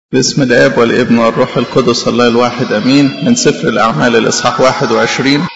باسم الاب والابن والروح القدس الله الواحد امين من سفر الاعمال الاصحاح 21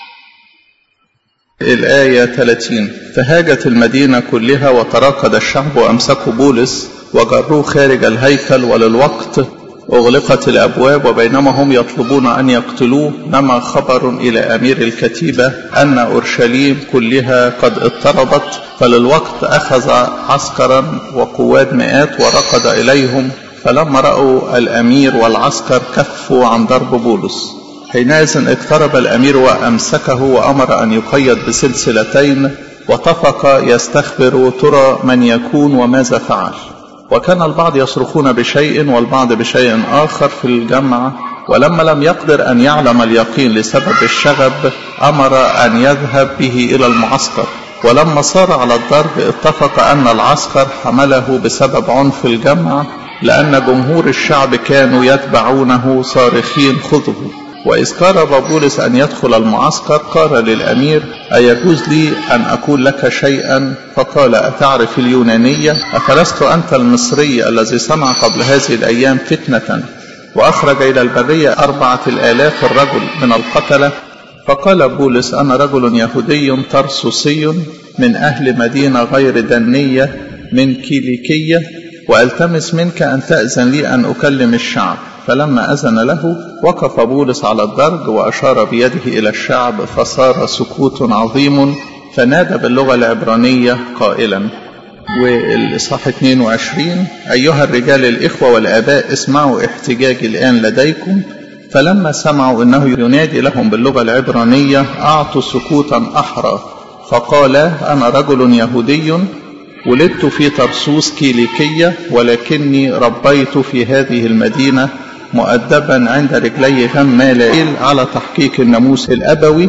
الايه 30 فهاجت المدينه كلها وتراقد الشعب وامسكوا بولس وجروه خارج الهيكل وللوقت اغلقت الابواب وبينما هم يطلبون ان يقتلوه نما خبر الى امير الكتيبه ان اورشليم كلها قد اضطربت فللوقت اخذ عسكرا وقواد مئات ورقد اليهم فلما رأوا الأمير والعسكر كفوا عن ضرب بولس حينئذ اقترب الأمير وأمسكه وأمر أن يقيد بسلسلتين وطفق يستخبر ترى من يكون وماذا فعل وكان البعض يصرخون بشيء والبعض بشيء آخر في الجمع ولما لم يقدر أن يعلم اليقين لسبب الشغب أمر أن يذهب به إلى المعسكر ولما صار على الضرب اتفق أن العسكر حمله بسبب عنف الجمع لأن جمهور الشعب كانوا يتبعونه صارخين خذه وإذ قرب بولس أن يدخل المعسكر قال للأمير أيجوز لي أن أقول لك شيئا فقال أتعرف اليونانية أفلست أنت المصري الذي صنع قبل هذه الأيام فتنة وأخرج إلى البرية أربعة الآلاف الرجل من القتلة فقال بولس أنا رجل يهودي ترسوسي من أهل مدينة غير دنية من كيليكية والتمس منك ان تاذن لي ان اكلم الشعب فلما اذن له وقف بولس على الدرج واشار بيده الى الشعب فصار سكوت عظيم فنادى باللغه العبرانيه قائلا والاصحاح 22 ايها الرجال الاخوه والاباء اسمعوا احتجاجي الان لديكم فلما سمعوا انه ينادي لهم باللغه العبرانيه اعطوا سكوتا احرى فقال انا رجل يهودي ولدت في طرسوس كيليكية ولكني ربيت في هذه المدينة مؤدبا عند رجلي غمالائيل على تحقيق الناموس الأبوي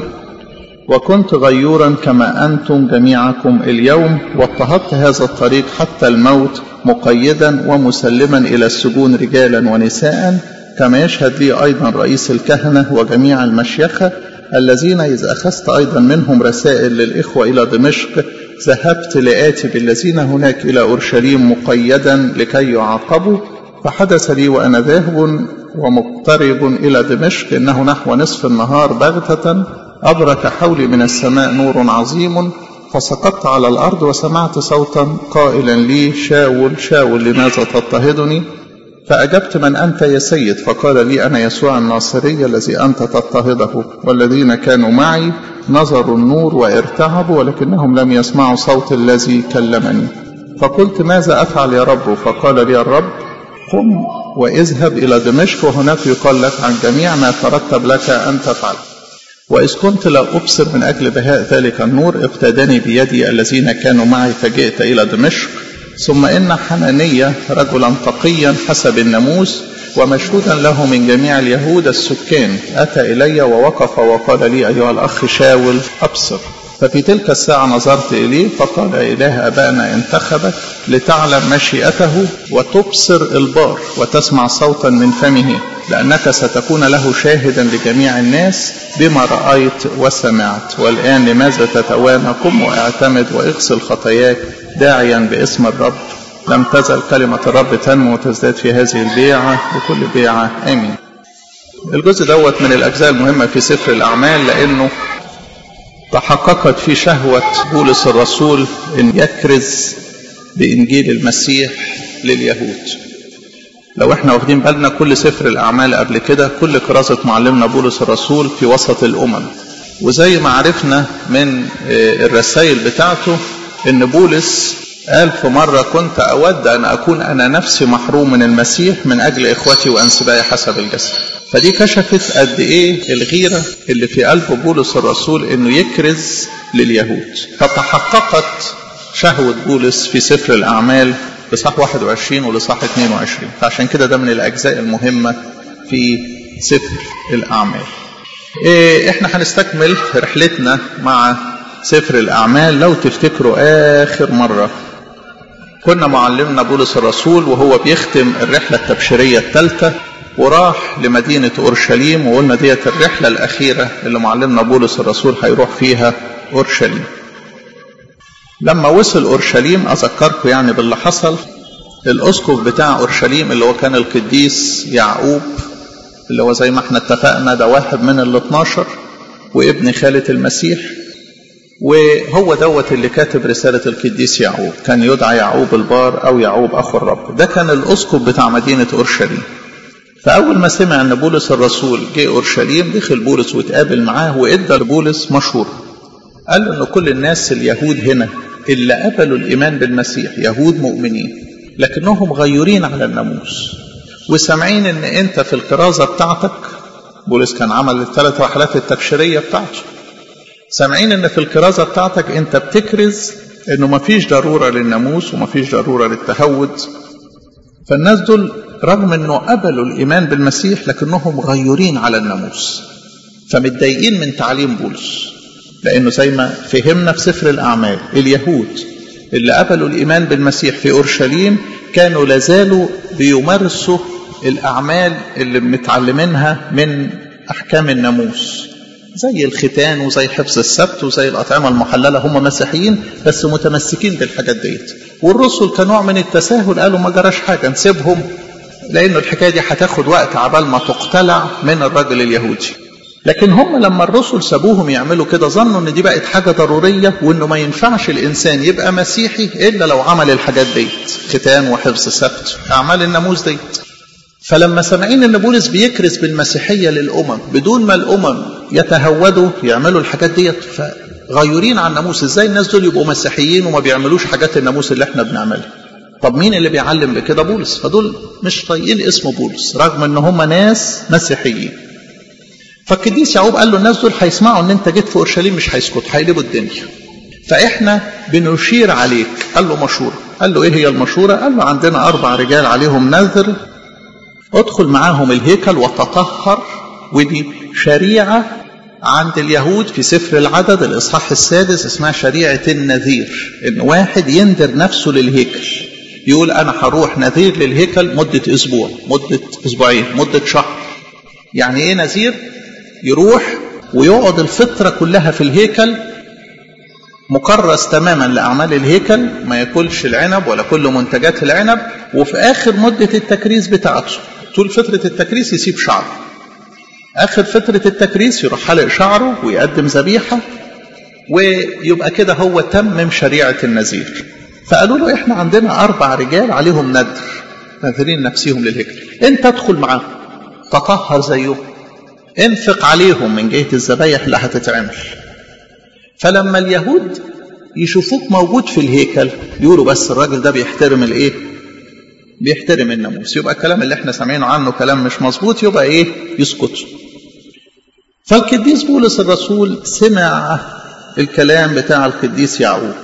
وكنت غيورا كما أنتم جميعكم اليوم واضطهدت هذا الطريق حتى الموت مقيدا ومسلما إلى السجون رجالا ونساء كما يشهد لي أيضا رئيس الكهنة وجميع المشيخة الذين إذا أخذت أيضا منهم رسائل للإخوة إلى دمشق ذهبت لآتي بالذين هناك إلى أورشليم مقيدا لكي يعاقبوا فحدث لي وأنا ذاهب ومقترب إلى دمشق إنه نحو نصف النهار بغتة أبرك حولي من السماء نور عظيم فسقطت على الأرض وسمعت صوتا قائلا لي شاول شاول لماذا تضطهدني فأجبت من أنت يا سيد فقال لي أنا يسوع الناصري الذي أنت تضطهده والذين كانوا معي نظروا النور وارتعبوا ولكنهم لم يسمعوا صوت الذي كلمني فقلت ماذا أفعل يا رب فقال لي الرب قم واذهب إلى دمشق وهناك يقال لك عن جميع ما ترتب لك أن تفعل وإذ كنت لا أبصر من أجل بهاء ذلك النور اقتداني بيدي الذين كانوا معي فجئت إلى دمشق ثم إن حنانية رجلا تقيا حسب الناموس ومشهودا له من جميع اليهود السكان أتى إلي ووقف وقال لي أيها الأخ شاول أبصر ففي تلك الساعة نظرت إليه فقال إله أبائنا انتخبك لتعلم مشيئته وتبصر البار وتسمع صوتا من فمه لأنك ستكون له شاهدا لجميع الناس بما رأيت وسمعت والآن لماذا تتوانى قم واعتمد واغسل خطاياك داعيا باسم الرب لم تزل كلمة الرب تنمو وتزداد في هذه البيعة وكل بيعة آمين الجزء دوت من الأجزاء المهمة في سفر الأعمال لأنه تحققت في شهوة بولس الرسول أن يكرز بإنجيل المسيح لليهود لو احنا واخدين بالنا كل سفر الأعمال قبل كده كل كرازة معلمنا بولس الرسول في وسط الأمم وزي ما عرفنا من الرسائل بتاعته ان بولس قال في مرة كنت أود أن أكون أنا نفسي محروم من المسيح من أجل إخوتي وأنسبائي حسب الجسد فدي كشفت قد إيه الغيرة اللي في قلب بولس الرسول إنه يكرز لليهود فتحققت شهوة بولس في سفر الأعمال لصح 21 ولصح 22 فعشان كده ده من الأجزاء المهمة في سفر الأعمال إيه إحنا هنستكمل رحلتنا مع سفر الأعمال لو تفتكروا آخر مرة كنا معلمنا بولس الرسول وهو بيختم الرحلة التبشيرية الثالثة وراح لمدينة أورشليم وقلنا ديت الرحلة الأخيرة اللي معلمنا بولس الرسول هيروح فيها أورشليم لما وصل أورشليم أذكركم يعني باللي حصل الأسقف بتاع أورشليم اللي هو كان القديس يعقوب اللي هو زي ما احنا اتفقنا ده واحد من ال 12 وابن خالة المسيح وهو دوت اللي كاتب رسالة القديس يعقوب كان يدعى يعقوب البار أو يعقوب أخو الرب ده كان الأسقف بتاع مدينة أورشليم فأول ما سمع أن بولس الرسول جه أورشليم دخل بولس واتقابل معاه وإدى لبولس مشورة قال له أن كل الناس اليهود هنا اللي قبلوا الإيمان بالمسيح يهود مؤمنين لكنهم غيورين على الناموس وسامعين أن أنت في الكرازة بتاعتك بولس كان عمل الثلاث رحلات التبشيرية بتاعته سامعين أن في الكرازة بتاعتك أنت بتكرز أنه مفيش ضرورة للناموس ومفيش ضرورة للتهود فالناس دول رغم أنه قبلوا الإيمان بالمسيح لكنهم غيورين على الناموس فمتضايقين من تعليم بولس لأنه زي ما فهمنا في سفر الأعمال اليهود اللي قبلوا الإيمان بالمسيح في أورشليم كانوا لازالوا بيمارسوا الأعمال اللي متعلمينها من أحكام الناموس زي الختان وزي حفظ السبت وزي الأطعمة المحللة هم مسيحيين بس متمسكين بالحاجات ديت والرسل كنوع من التساهل قالوا ما جراش حاجة نسيبهم لأنه الحكاية دي هتاخد وقت عبال ما تقتلع من الرجل اليهودي لكن هم لما الرسل سابوهم يعملوا كده ظنوا ان دي بقت حاجة ضرورية وانه ما ينفعش الانسان يبقى مسيحي الا لو عمل الحاجات ديت ختان وحفظ سبت اعمال الناموس ديت فلما سامعين ان بولس بيكرز بالمسيحية للامم بدون ما الامم يتهودوا يعملوا الحاجات ديت فغيورين عن الناموس ازاي الناس دول يبقوا مسيحيين وما بيعملوش حاجات الناموس اللي احنا بنعملها طب مين اللي بيعلم بكده بولس فدول مش طايقين اسم بولس رغم ان هم ناس مسيحيين فالقديس يعقوب قال له الناس دول هيسمعوا ان انت جيت في اورشليم مش هيسكتوا هيقلبوا الدنيا فاحنا بنشير عليك قال له مشوره قال له ايه هي المشوره قال له عندنا اربع رجال عليهم نذر ادخل معاهم الهيكل وتطهر ودي شريعه عند اليهود في سفر العدد الاصحاح السادس اسمها شريعه النذير ان واحد ينذر نفسه للهيكل يقول انا هروح نذير للهيكل مده اسبوع مده اسبوعين مده شهر يعني ايه نذير يروح ويقعد الفترة كلها في الهيكل مكرس تماما لأعمال الهيكل ما ياكلش العنب ولا كل منتجات العنب وفي آخر مدة التكريس بتاعته طول فترة التكريس يسيب شعره آخر فترة التكريس يروح حلق شعره ويقدم ذبيحة ويبقى كده هو تمم شريعة النذير فقالوا له احنا عندنا أربع رجال عليهم ندر ناذرين نفسهم للهيكل انت ادخل معاهم تطهر زيهم انفق عليهم من جهة الذبايح اللي هتتعمل فلما اليهود يشوفوك موجود في الهيكل يقولوا بس الراجل ده بيحترم الايه بيحترم الناموس يبقى الكلام اللي احنا سامعينه عنه كلام مش مظبوط يبقى ايه يسكتوا فالقديس بولس الرسول سمع الكلام بتاع القديس يعقوب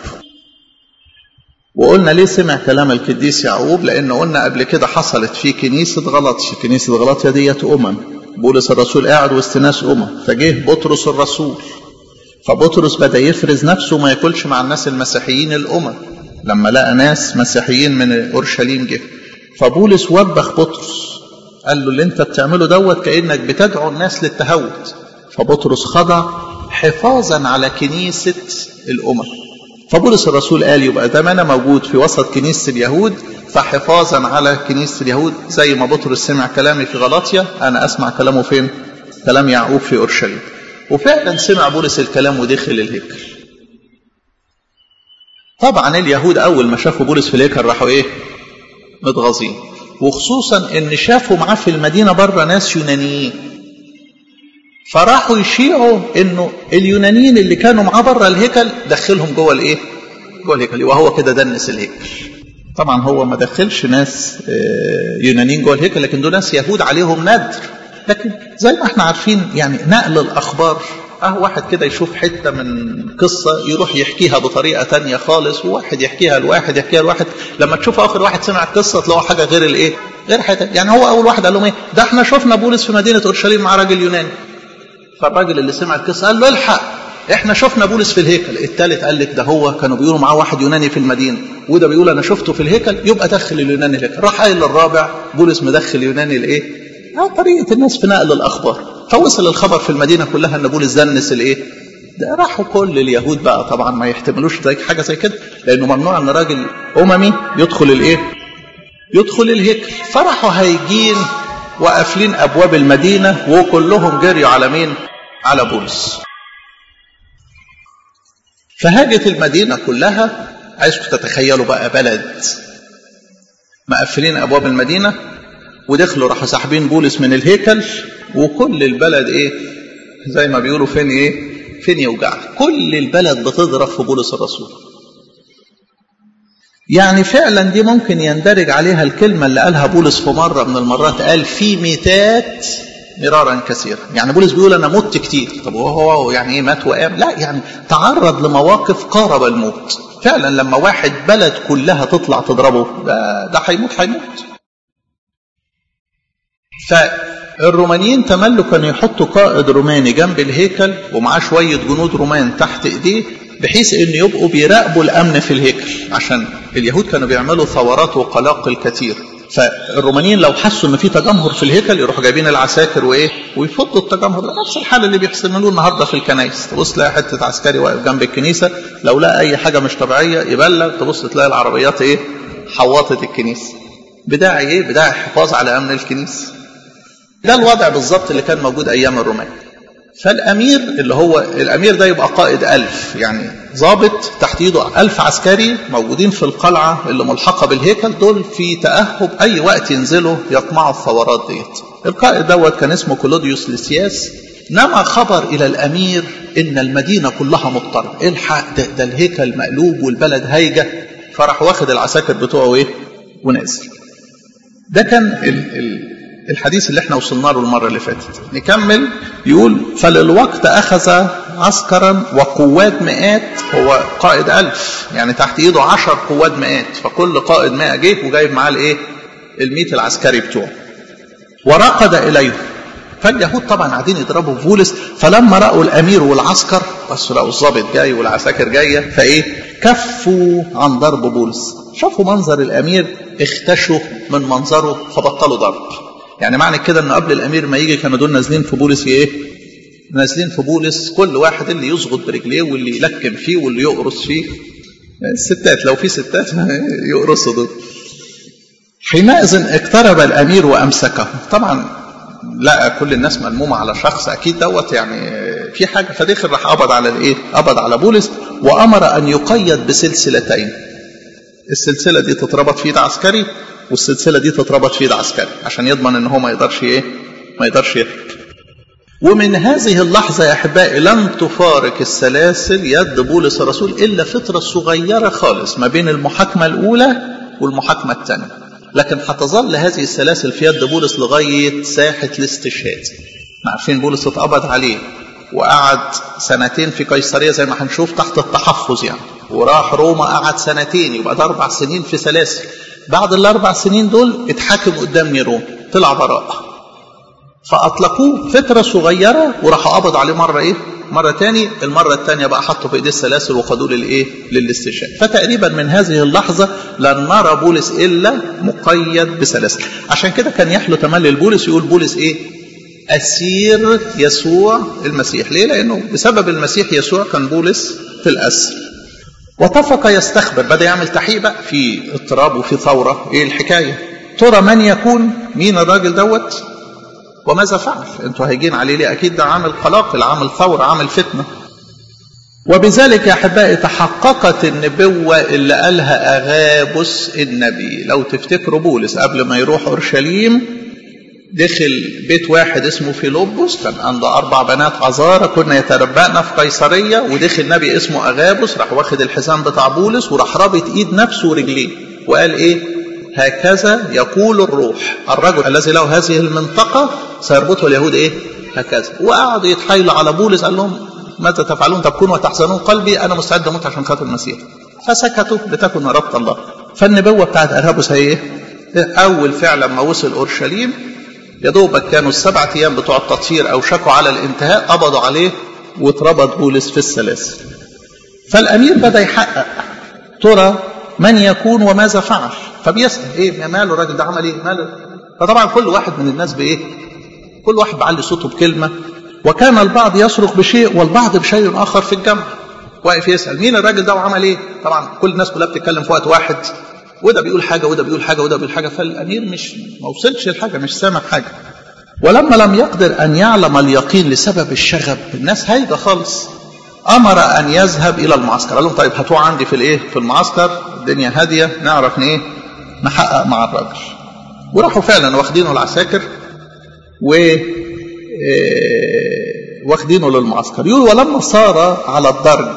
وقلنا ليه سمع كلام القديس يعقوب لان قلنا قبل كده حصلت في كنيسه غلطش كنيسه غلطيا ديت امم بولس الرسول قاعد وسط ناس امم فجه بطرس الرسول فبطرس بدا يفرز نفسه وما ياكلش مع الناس المسيحيين الامم لما لقى ناس مسيحيين من اورشليم جه فبولس وبخ بطرس قال له اللي انت بتعمله دوت كانك بتدعو الناس للتهود فبطرس خضع حفاظا على كنيسه الامم فبولس الرسول قال يبقى ده انا موجود في وسط كنيسه اليهود فحفاظا على كنيسه اليهود زي ما بطرس سمع كلامي في غلاطيا انا اسمع كلامه فين؟ كلام يعقوب في اورشليم. وفعلا سمع بولس الكلام ودخل الهيكل. طبعا اليهود اول ما شافوا بولس في الهيكل راحوا ايه؟ متغاظين. وخصوصا ان شافوا معاه في المدينه بره ناس يونانيين. فراحوا يشيعوا انه اليونانيين اللي كانوا معاه بره الهيكل دخلهم جوه الايه؟ جوه الهيكل وهو كده دنس الهيكل. طبعا هو ما دخلش ناس يونانيين جوه الهيكل لكن دول ناس يهود عليهم ندر لكن زي ما احنا عارفين يعني نقل الاخبار اه واحد كده يشوف حته من قصه يروح يحكيها بطريقه تانية خالص وواحد يحكيها لواحد يحكيها لواحد لما تشوف اخر واحد سمع القصه تلاقوا حاجه غير الايه؟ غير حاجه يعني هو اول واحد قال لهم ايه؟ ده احنا شفنا بولس في مدينه اورشليم مع راجل يوناني فالراجل اللي سمع القصه قال له الحق احنا شفنا بولس في الهيكل الثالث قال لك ده هو كانوا بيقولوا معاه واحد يوناني في المدينه وده بيقول انا شفته في الهيكل يبقى دخل اليوناني الهيكل راح قايل للرابع بولس مدخل يوناني الايه اه طريقه الناس في نقل الاخبار فوصل الخبر في المدينه كلها ان بولس دنس الايه ده راحوا كل اليهود بقى طبعا ما يحتملوش زي حاجه زي كده لانه ممنوع ان راجل اممي يدخل الايه يدخل الهيكل فرحوا هايجين وقافلين ابواب المدينه وكلهم جريوا على مين على بولس فهاجت المدينه كلها عايزكم تتخيلوا بقى بلد مقفلين ابواب المدينه ودخلوا راحوا ساحبين بولس من الهيكل وكل البلد ايه زي ما بيقولوا فين ايه فين يوجع كل البلد بتضرب في بولس الرسول يعني فعلا دي ممكن يندرج عليها الكلمة اللي قالها بولس في مرة من المرات قال في ميتات مرارا كثيرا يعني بولس بيقول أنا مت كتير طب هو يعني إيه مات وقام لا يعني تعرض لمواقف قارب الموت فعلا لما واحد بلد كلها تطلع تضربه ده ده هيموت هيموت فالرومانيين تملوا كانوا يحطوا قائد روماني جنب الهيكل ومعاه شوية جنود رومان تحت ايديه بحيث ان يبقوا بيراقبوا الامن في الهيكل عشان اليهود كانوا بيعملوا ثورات وقلاقل كتير فالرومانيين لو حسوا ان في تجمهر في الهيكل يروحوا جايبين العساكر وايه ويفضوا التجمهر ده نفس الحال اللي بيحسنوه النهارده في الكنايس تبص تلاقي حته عسكري واقف جنب الكنيسه لو لقى اي حاجه مش طبيعيه يبلغ تبص تلاقي العربيات ايه حوطت الكنيسه بداعي ايه بداعي حفاظ على امن الكنيسه ده الوضع بالظبط اللي كان موجود ايام الرومان فالامير اللي هو الامير ده يبقى قائد ألف يعني ضابط تحت ايده ألف عسكري موجودين في القلعه اللي ملحقه بالهيكل دول في تاهب اي وقت ينزلوا يقمعوا الثورات ديت القائد دوت كان اسمه كلوديوس ليسياس نما خبر الى الامير ان المدينه كلها مضطربه الحق ده, ده الهيكل مقلوب والبلد هايجه فراح واخد العساكر بتوعه ايه ونازل ده كان ال ال الحديث اللي احنا وصلنا له المرة اللي فاتت نكمل يقول فللوقت أخذ عسكرا وقوات مئات هو قائد ألف يعني تحت إيده عشر قوات مئات فكل قائد مئة جه وجايب معاه الإيه الميت العسكري بتوعه ورقد إليه فاليهود طبعا قاعدين يضربوا في بولس فلما رأوا الأمير والعسكر بس لقوا الضابط جاي والعساكر جاية فإيه كفوا عن ضرب بولس شافوا منظر الأمير اختشوا من منظره فبطلوا ضرب يعني معنى كده ان قبل الامير ما يجي كانوا دول نازلين في بولس ايه نازلين في بولس كل واحد اللي يزغط برجليه واللي يلكم فيه واللي يقرص فيه الستات لو في ستات يقرصوا دول حينئذ اقترب الامير وامسكه طبعا لقى كل الناس ملمومه على شخص اكيد دوت يعني في حاجه فدخل راح قبض على الايه؟ قبض على بولس وامر ان يقيد بسلسلتين. السلسله دي تتربط في ايد عسكري والسلسله دي تتربط في ايد عسكري عشان يضمن ان هو ما يقدرش ايه؟ ما يقدرش يهرب. ومن هذه اللحظه يا احبائي لم تفارق السلاسل يد بولس الرسول الا فتره صغيره خالص ما بين المحاكمه الاولى والمحاكمه الثانيه. لكن هتظل هذه السلاسل في يد بولس لغايه ساحه الاستشهاد. عارفين بولس اتقبض عليه وقعد سنتين في قيصريه زي ما هنشوف تحت التحفظ يعني وراح روما قعد سنتين يبقى ده اربع سنين في سلاسل بعد الاربع سنين دول اتحاكم قدام نيرون طلع براءه فاطلقوه فتره صغيره وراحوا قبض عليه مره ايه مره تاني المره الثانيه بقى حطوا في ايديه السلاسل وخدوه للايه للاستشهاد فتقريبا من هذه اللحظه لن نرى بولس الا مقيد بسلاسل عشان كده كان يحلو تملي البولس يقول بولس ايه أسير يسوع المسيح ليه؟ لأنه بسبب المسيح يسوع كان بولس في الأسر واتفق يستخبر بدأ يعمل تحقيق بقى في اضطراب وفي ثورة إيه الحكاية ترى من يكون مين الراجل دوت وماذا فعل انتوا هيجين عليه ليه أكيد ده عامل قلاقل عامل ثورة عامل فتنة وبذلك يا أحبائي تحققت النبوة اللي قالها أغابس النبي لو تفتكروا بولس قبل ما يروح أورشليم دخل بيت واحد اسمه فيلبس كان عنده أربع بنات عذارى كنا يتربأنا في قيصرية ودخل نبي اسمه أغابس راح واخد الحزام بتاع بولس وراح رابط إيد نفسه ورجليه وقال إيه هكذا يقول الروح الرجل الذي له هذه المنطقة سيربطه اليهود إيه هكذا وقعدوا يتحايلوا على بولس قال لهم ماذا تفعلون تبكون وتحزنون قلبي أنا مستعد أموت عشان خاطر المسيح فسكتوا لتكن ربط الله فالنبوة بتاعت أغابس هي إيه أول فعلا ما وصل أورشليم يا دوبك كانوا السبعة أيام بتوع التطهير أو شكوا على الانتهاء قبضوا عليه واتربط بولس في السلاسل. فالأمير بدأ يحقق ترى من يكون وماذا فعل فبيسأل إيه ماله الراجل ده عمل إيه ماله فطبعا كل واحد من الناس بإيه كل واحد بعلي صوته بكلمة وكان البعض يصرخ بشيء والبعض بشيء آخر في الجمع واقف يسأل مين الراجل ده وعمل إيه طبعا كل الناس كلها بتتكلم في وقت واحد وده بيقول حاجة وده بيقول حاجة وده بيقول حاجة فالأمير مش ما وصلش لحاجة مش سامع حاجة ولما لم يقدر أن يعلم اليقين لسبب الشغب الناس هايجة خالص أمر أن يذهب إلى المعسكر قال لهم طيب هاتوه عندي في الإيه في المعسكر الدنيا هادية نعرف إيه نحقق مع الراجل وراحوا فعلا واخدينه العساكر و واخدينه للمعسكر يقول ولما صار على الدرج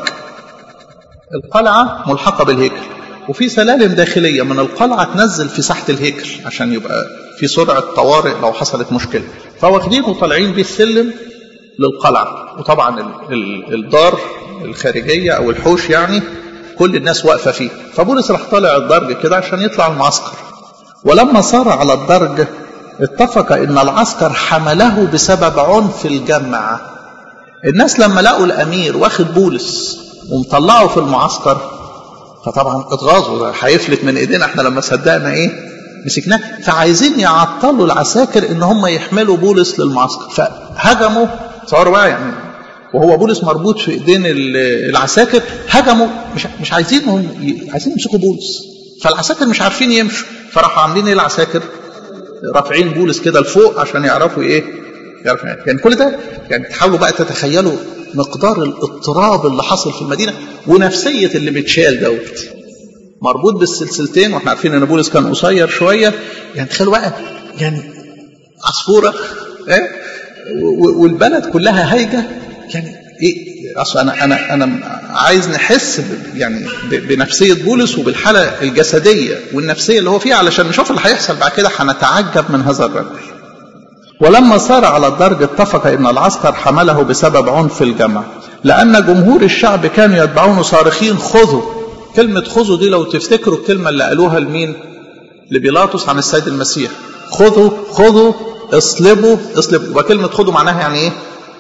القلعة ملحقة بالهيكل وفي سلالم داخلية من القلعة تنزل في ساحة الهيكل عشان يبقى في سرعة طوارئ لو حصلت مشكلة فواخدينه وطالعين بيه السلم للقلعة وطبعا ال ال الدار الخارجية أو الحوش يعني كل الناس واقفة فيه فبولس راح طالع الدرج كده عشان يطلع المعسكر ولما صار على الدرج اتفق ان العسكر حمله بسبب عنف الجمع الناس لما لقوا الامير واخد بولس ومطلعه في المعسكر فطبعا اتغاظوا هيفلت من ايدينا احنا لما صدقنا ايه مسكناه فعايزين يعطلوا العساكر ان هم يحملوا بولس للمعسكر فهجموا تصوروا بقى يعني وهو بولس مربوط في ايدين العساكر هجموا مش مش عايزينهم عايزين يمسكوا بولس فالعساكر مش عارفين يمشوا فراحوا عاملين ايه العساكر رافعين بولس كده لفوق عشان يعرفوا ايه يعرفوا يعني. يعني كل ده يعني تحاولوا بقى تتخيلوا مقدار الاضطراب اللي حصل في المدينه ونفسيه اللي بتشال دوت مربوط بالسلسلتين واحنا عارفين ان بولس كان قصير شويه يعني تخيلوا بقى يعني عصفوره ايه والبلد كلها هايجه يعني ايه اصل انا انا انا عايز نحس يعني بنفسيه بولس وبالحاله الجسديه والنفسيه اللي هو فيها علشان نشوف اللي هيحصل بعد كده هنتعجب من هذا الرجل. ولما صار على الدرج اتفق ان العسكر حمله بسبب عنف الجمع لان جمهور الشعب كانوا يتبعونه صارخين خذوا كلمه خذوا دي لو تفتكروا الكلمه اللي قالوها لمين؟ لبيلاطس عن السيد المسيح خذوا خذوا اصلبوا اصلبوا وكلمه خذوا معناها يعني ايه؟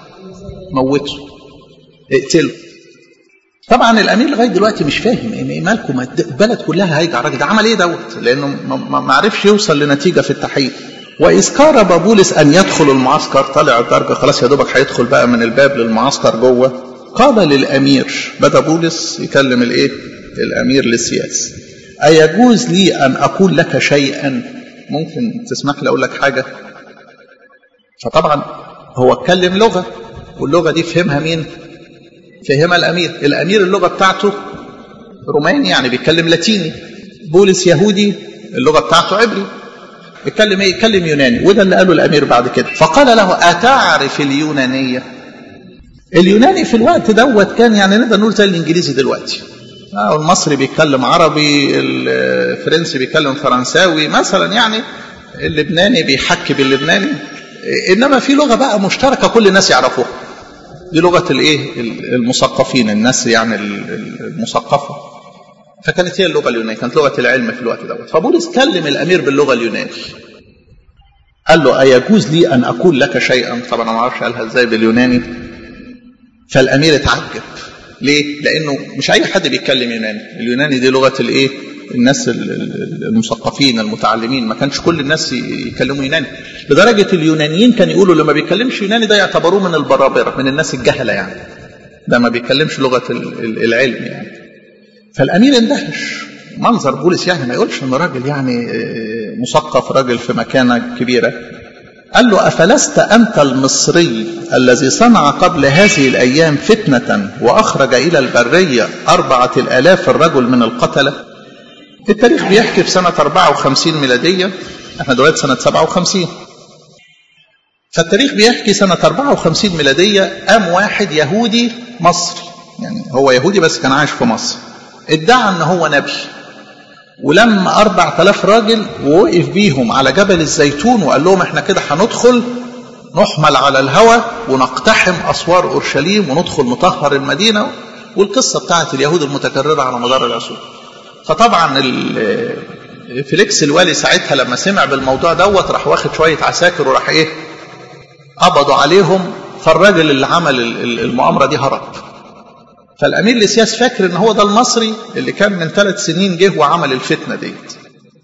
موتوا اقتله طبعا الامير لغايه دلوقتي مش فاهم ان مالكم البلد كلها هيجي على الراجل ده عمل ايه دوت لانه ما عرفش يوصل لنتيجه في التحقيق واذ قارب بولس ان يدخل المعسكر طلع الدرجه خلاص يا دوبك هيدخل بقى من الباب للمعسكر جوه قال للامير بدا بولس يكلم الايه الامير للسياسه ايجوز لي ان اقول لك شيئا ممكن تسمح لي اقول لك حاجه فطبعا هو اتكلم لغه واللغه دي فهمها مين فهمها الامير الامير اللغه بتاعته روماني يعني بيتكلم لاتيني بولس يهودي اللغه بتاعته عبري بيتكلم ايه يتكلم يوناني وده اللي قاله الامير بعد كده فقال له اتعرف اليونانيه اليوناني في الوقت دوت كان يعني نقدر نقول زي الانجليزي دلوقتي آه المصري بيتكلم عربي الفرنسي بيتكلم فرنساوي مثلا يعني اللبناني بيحكي باللبناني انما في لغه بقى مشتركه كل الناس يعرفوها دي لغه الايه المثقفين الناس يعني المثقفه فكانت هي اللغه اليونانيه كانت لغه العلم في الوقت دوت فبولس كلم الامير باللغه اليونانيه قال له ايجوز لي ان اقول لك شيئا طبعا انا ما اعرفش قالها ازاي باليوناني فالامير اتعجب ليه لانه مش اي حد بيتكلم يوناني اليوناني دي لغه الايه الناس المثقفين المتعلمين ما كانش كل الناس يتكلموا يوناني لدرجة اليونانيين كانوا يقولوا اللي ما بيتكلمش يوناني ده يعتبروه من البرابرة من الناس الجهلة يعني ده ما بيتكلمش لغة العلم يعني فالأمير اندهش منظر بولس يعني ما يقولش انه راجل يعني مثقف راجل في مكانة كبيرة قال له أفلست أنت المصري الذي صنع قبل هذه الأيام فتنة وأخرج إلى البرية أربعة الآلاف الرجل من القتلة التاريخ بيحكي في سنة 54 ميلادية احنا دلوقتي سنة 57 فالتاريخ بيحكي سنة 54 ميلادية قام واحد يهودي مصري يعني هو يهودي بس كان عايش في مصر ادعى ان هو نبي ولم 4000 راجل ووقف بيهم على جبل الزيتون وقال لهم احنا كده هندخل نحمل على الهوى ونقتحم اسوار اورشليم وندخل نطهر المدينه والقصه بتاعت اليهود المتكرره على مدار العصور فطبعا فيليكس الوالي ساعتها لما سمع بالموضوع دوت راح واخد شويه عساكر وراح ايه قبضوا عليهم فالراجل اللي عمل المؤامره دي هرب فالامير لسياس فاكر ان هو ده المصري اللي كان من ثلاث سنين جه وعمل الفتنه ديت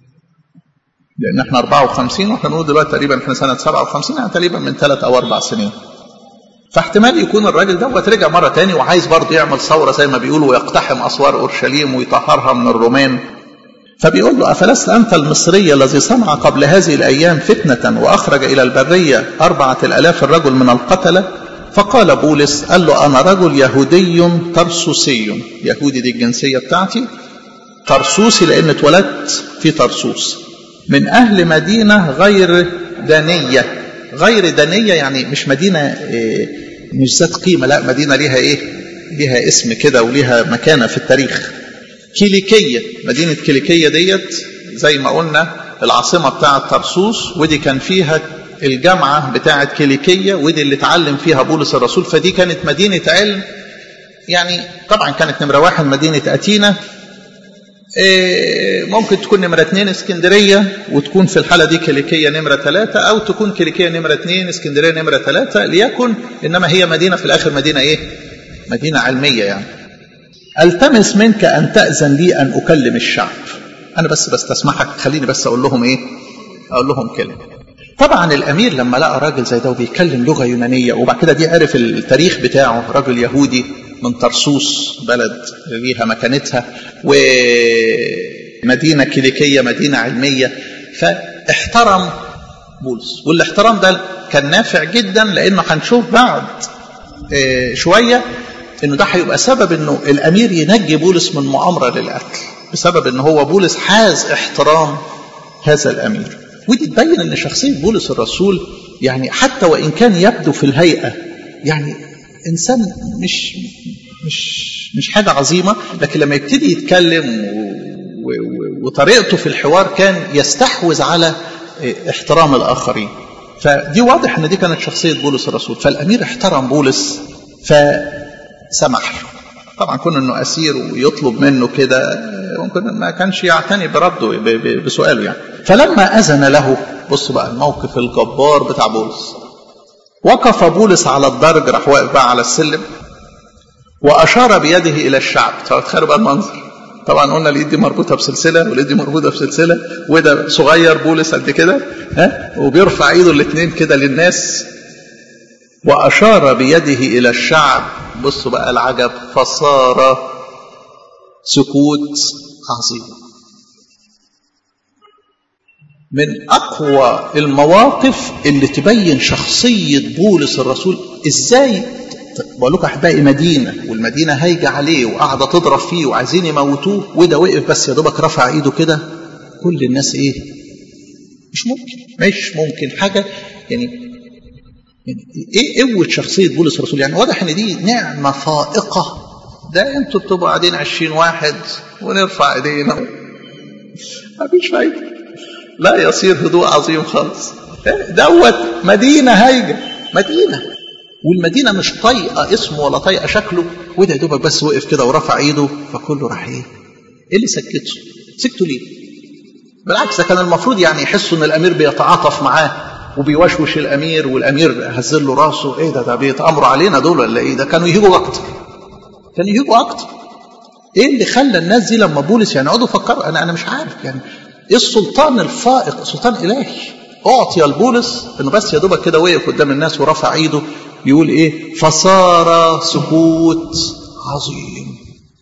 لان احنا 54 واحنا نقول دلوقتي تقريبا احنا سنه 57 يعني تقريبا من ثلاث او اربع سنين فاحتمال يكون الراجل دوت رجع مره تاني وعايز برضه يعمل ثوره زي ما بيقولوا ويقتحم اسوار اورشليم ويطهرها من الرومان فبيقول له أفلست أنت المصري الذي صنع قبل هذه الأيام فتنة وأخرج إلى البرية أربعة الألاف الرجل من القتلة فقال بولس قال له أنا رجل يهودي ترسوسي يهودي دي الجنسية بتاعتي ترسوسي لأن اتولدت في ترسوس من أهل مدينة غير دانية غير دانية يعني مش مدينة إيه مش ذات قيمة لا مدينة ليها إيه ليها اسم كده وليها مكانة في التاريخ كيليكية مدينة كيليكية ديت زي ما قلنا العاصمة بتاعة ترسوس ودي كان فيها الجامعة بتاعة كيليكية ودي اللي اتعلم فيها بولس الرسول فدي كانت مدينة علم يعني طبعا كانت نمرة واحد مدينة أتينا ممكن تكون نمرة اثنين اسكندرية وتكون في الحالة دي كيليكية نمرة ثلاثة أو تكون كيليكية نمرة اثنين اسكندرية نمرة ثلاثة ليكن إنما هي مدينة في الآخر مدينة إيه؟ مدينة علمية يعني التمس منك ان تاذن لي ان اكلم الشعب انا بس بستسمحك خليني بس اقول لهم ايه اقول لهم كلمه طبعا الامير لما لقى راجل زي ده وبيتكلم لغه يونانيه وبعد كده دي عرف التاريخ بتاعه راجل يهودي من طرسوس بلد ليها مكانتها ومدينه كيليكيه مدينه علميه فاحترم بولس والاحترام ده كان نافع جدا لانه هنشوف بعد شويه انه ده هيبقى سبب انه الامير ينجي بولس من مؤامره للقتل بسبب ان هو بولس حاز احترام هذا الامير ودي تبين ان شخصيه بولس الرسول يعني حتى وان كان يبدو في الهيئه يعني انسان مش مش مش حاجه عظيمه لكن لما يبتدي يتكلم وطريقته في الحوار كان يستحوذ على احترام الاخرين فدي واضح ان دي كانت شخصيه بولس الرسول فالامير احترم بولس ف سمح له طبعا كون انه اسير ويطلب منه كده ممكن ما كانش يعتني برده بسؤاله يعني فلما اذن له بص بقى الموقف الجبار بتاع بولس وقف بولس على الدرج راح واقف بقى على السلم واشار بيده الى الشعب تخيلوا بقى المنظر طبعا قلنا الايد دي مربوطه بسلسله والايد دي مربوطه بسلسله وده صغير بولس قد كده ها وبيرفع ايده الاثنين كده للناس وأشار بيده إلى الشعب بصوا بقى العجب فصار سكوت عظيم من أقوى المواقف اللي تبين شخصية بولس الرسول إزاي بقول لكم أحبائي مدينة والمدينة هايجة عليه وقاعدة تضرب فيه وعايزين يموتوه وده وقف بس يا دوبك رفع إيده كده كل الناس إيه مش ممكن مش ممكن حاجة يعني يعني ايه قوه شخصيه بولس الرسول يعني واضح ان دي نعمه فائقه ده انتوا بتبقوا قاعدين 20 واحد ونرفع ايدينا مفيش فايده لا يصير هدوء عظيم خالص دوت مدينه هايجه مدينه والمدينه مش طايقه اسمه ولا طايقه شكله وده يا دوبك بس وقف كده ورفع ايده فكله راح ايه؟ ايه اللي سكته؟ سكتوا ليه؟ بالعكس ده كان المفروض يعني يحسوا ان الامير بيتعاطف معاه وبيوشوش الامير والامير هزل له راسه ايه ده ده بيتامروا علينا دول ولا ايه ده كانوا يهيجوا اكتر كانوا يهيجوا اكتر ايه اللي خلى الناس دي لما بولس يعني يقعدوا يفكروا انا انا مش عارف يعني ايه السلطان الفائق سلطان الهي اعطي لبولس انه بس يا دوبك كده وقف قدام الناس ورفع ايده يقول ايه فصار سكوت عظيم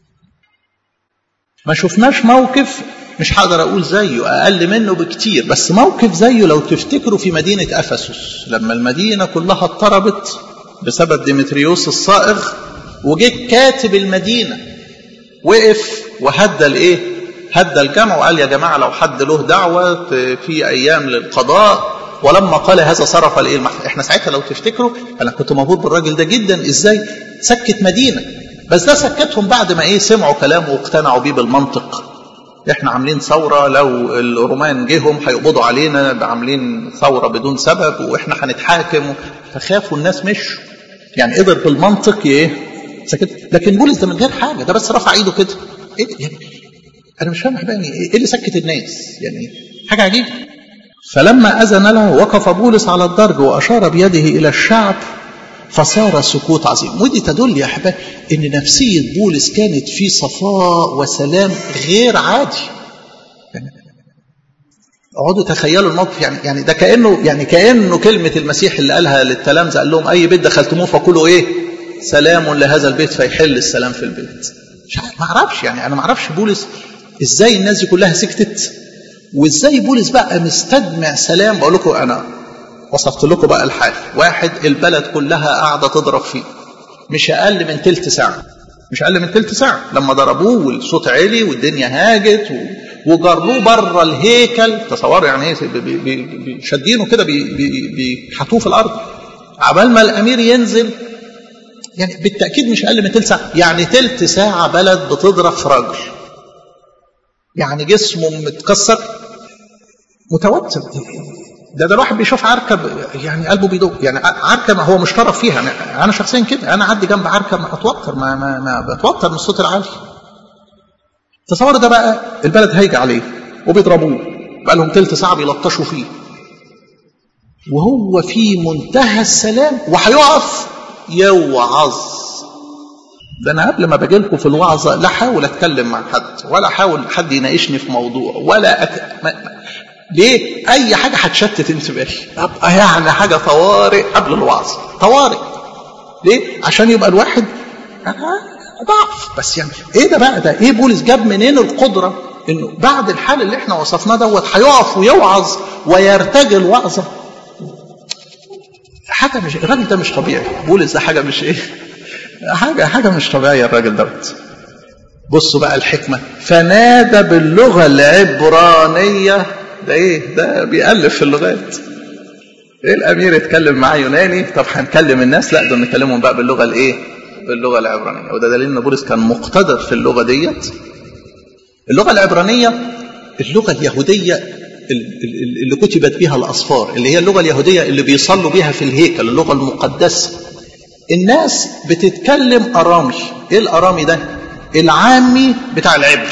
ما شفناش موقف مش هقدر اقول زيه اقل منه بكتير بس موقف زيه لو تفتكروا في مدينه افسس لما المدينه كلها اضطربت بسبب ديمتريوس الصائغ وجه كاتب المدينه وقف وهدى الايه هدى الجمع وقال يا جماعه لو حد له دعوه في ايام للقضاء ولما قال هذا صرف الايه المحكمة. احنا ساعتها لو تفتكروا انا كنت مبهور بالراجل ده جدا ازاي سكت مدينه بس ده سكتهم بعد ما ايه سمعوا كلامه واقتنعوا بيه بالمنطق احنا عاملين ثورة لو الرومان جيهم هيقبضوا علينا عاملين ثورة بدون سبب واحنا هنتحاكم فخافوا الناس مشوا يعني قدر بالمنطق ايه سكت لكن بولس ده من غير حاجة ده بس رفع ايده كده ايه يعني انا مش فاهم يعني ايه اللي سكت الناس يعني حاجة عجيبة فلما أذن له وقف بولس على الدرج وأشار بيده إلى الشعب فصار سكوت عظيم ودي تدل يا احبائي ان نفسيه بولس كانت في صفاء وسلام غير عادي يعني اقعدوا تخيلوا الموقف يعني يعني ده كانه يعني كانه كلمه المسيح اللي قالها للتلامذه قال لهم اي بيت دخلتموه فكلوا ايه سلام لهذا البيت فيحل السلام في البيت مش عارف ما اعرفش يعني انا ما اعرفش بولس ازاي الناس دي كلها سكتت وازاي بولس بقى مستجمع سلام بقول لكم انا وصفت لكم بقى الحال واحد البلد كلها قاعده تضرب فيه مش اقل من تلت ساعه مش اقل من تلت ساعه لما ضربوه والصوت عالي والدنيا هاجت و... وجروه بره الهيكل تصوروا يعني ايه شادينه كده بيحطوه في الارض عبال ما الامير ينزل يعني بالتاكيد مش اقل من تلت ساعه يعني تلت ساعه بلد بتضرب في راجل يعني جسمه متكسر متوتر ده ده الواحد بيشوف عركه يعني قلبه بيدق يعني عركه ما هو مش طرف فيها انا, أنا شخصيا كده انا اعدي جنب عركه ما اتوتر ما ما, ما بتوتر من الصوت العالي تصور ده بقى البلد هايجه عليه وبيضربوه بقى لهم تلت ساعه بيلطشوا فيه وهو في منتهى السلام وهيقف يوعظ ده انا قبل ما باجي لكم في الوعظه لا احاول اتكلم مع حد ولا احاول حد يناقشني في موضوع ولا أك... ما... ليه اي حاجه هتشتت انتباهي ابقى يعني حاجه طوارئ قبل الوعظ طوارئ ليه عشان يبقى الواحد ضعف بس يعني ايه ده بقى ده ايه بولس جاب منين القدره انه بعد الحال اللي احنا وصفناه دوت هيقف ويوعظ ويرتجل وعظه حاجه مش الراجل ده مش طبيعي بولس ده حاجه مش ايه حاجه حاجه مش طبيعيه الراجل دوت بصوا بقى الحكمه فنادى باللغه العبرانيه ده ايه ده بيألف في اللغات ايه الامير يتكلم معاه يوناني طب هنكلم الناس لا دول نكلمهم بقى باللغه الايه باللغه العبرانيه وده دليل ان بولس كان مقتدر في اللغه ديت اللغه العبرانيه اللغه اليهوديه اللي كتبت بها الاصفار اللي هي اللغه اليهوديه اللي بيصلوا بها في الهيكل اللغه المقدسه الناس بتتكلم ارامي ايه الارامي ده العامي بتاع العبري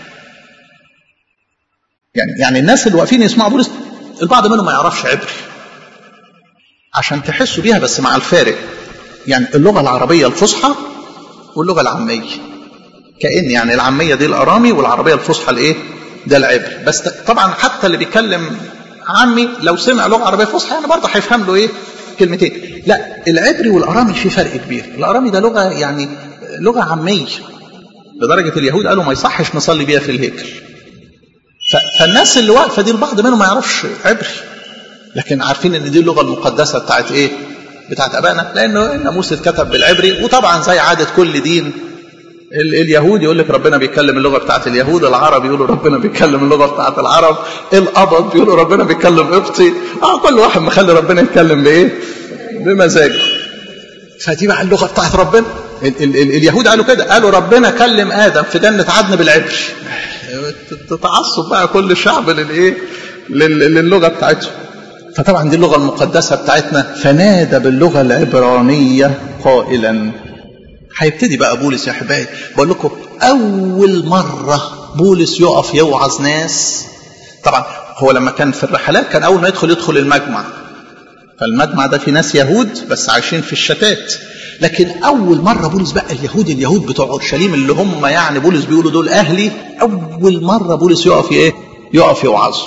يعني يعني الناس اللي واقفين يسمعوا بولس البعض منهم ما يعرفش عبري عشان تحسوا بيها بس مع الفارق يعني اللغه العربيه الفصحى واللغه العاميه كأن يعني العاميه دي الارامي والعربيه الفصحى الايه ده العبري بس طبعا حتى اللي بيتكلم عامي لو سمع لغه عربيه فصحى يعني برضه هيفهم له ايه كلمتين لا العبري والارامي في فرق كبير الارامي ده لغه يعني لغه عاميه لدرجه اليهود قالوا ما يصحش نصلي بيها في الهيكل فالناس اللي واقفه دي البعض منهم ما يعرفش عبري لكن عارفين ان دي اللغه المقدسه بتاعت ايه بتاعت ابائنا لانه الناموس اتكتب بالعبري وطبعا زي عاده كل دين اليهود يقول لك ربنا بيتكلم اللغه بتاعت اليهود العرب يقولوا ربنا بيتكلم اللغه بتاعت العرب القبط يقولوا ربنا بيتكلم قبطي اه كل واحد مخلي ربنا يتكلم بايه بمزاجه فدي بقى اللغه بتاعت ربنا ال ال ال اليهود قالوا كده قالوا ربنا كلم ادم في جنه عدن بالعبري تتعصب بقى كل الشعب للايه للغه بتاعتهم فطبعا دي اللغه المقدسه بتاعتنا فنادى باللغه العبرانيه قائلا هيبتدي بقى بولس يا احبائي بقول لكم اول مره بولس يقف يوعظ ناس طبعا هو لما كان في الرحلات كان اول ما يدخل يدخل المجمع فالمجمع ده في ناس يهود بس عايشين في الشتات لكن اول مره بولس بقى اليهود اليهود بتوع اورشليم اللي هم يعني بولس بيقولوا دول اهلي اول مره بولس يقف ايه يقف يوعظوا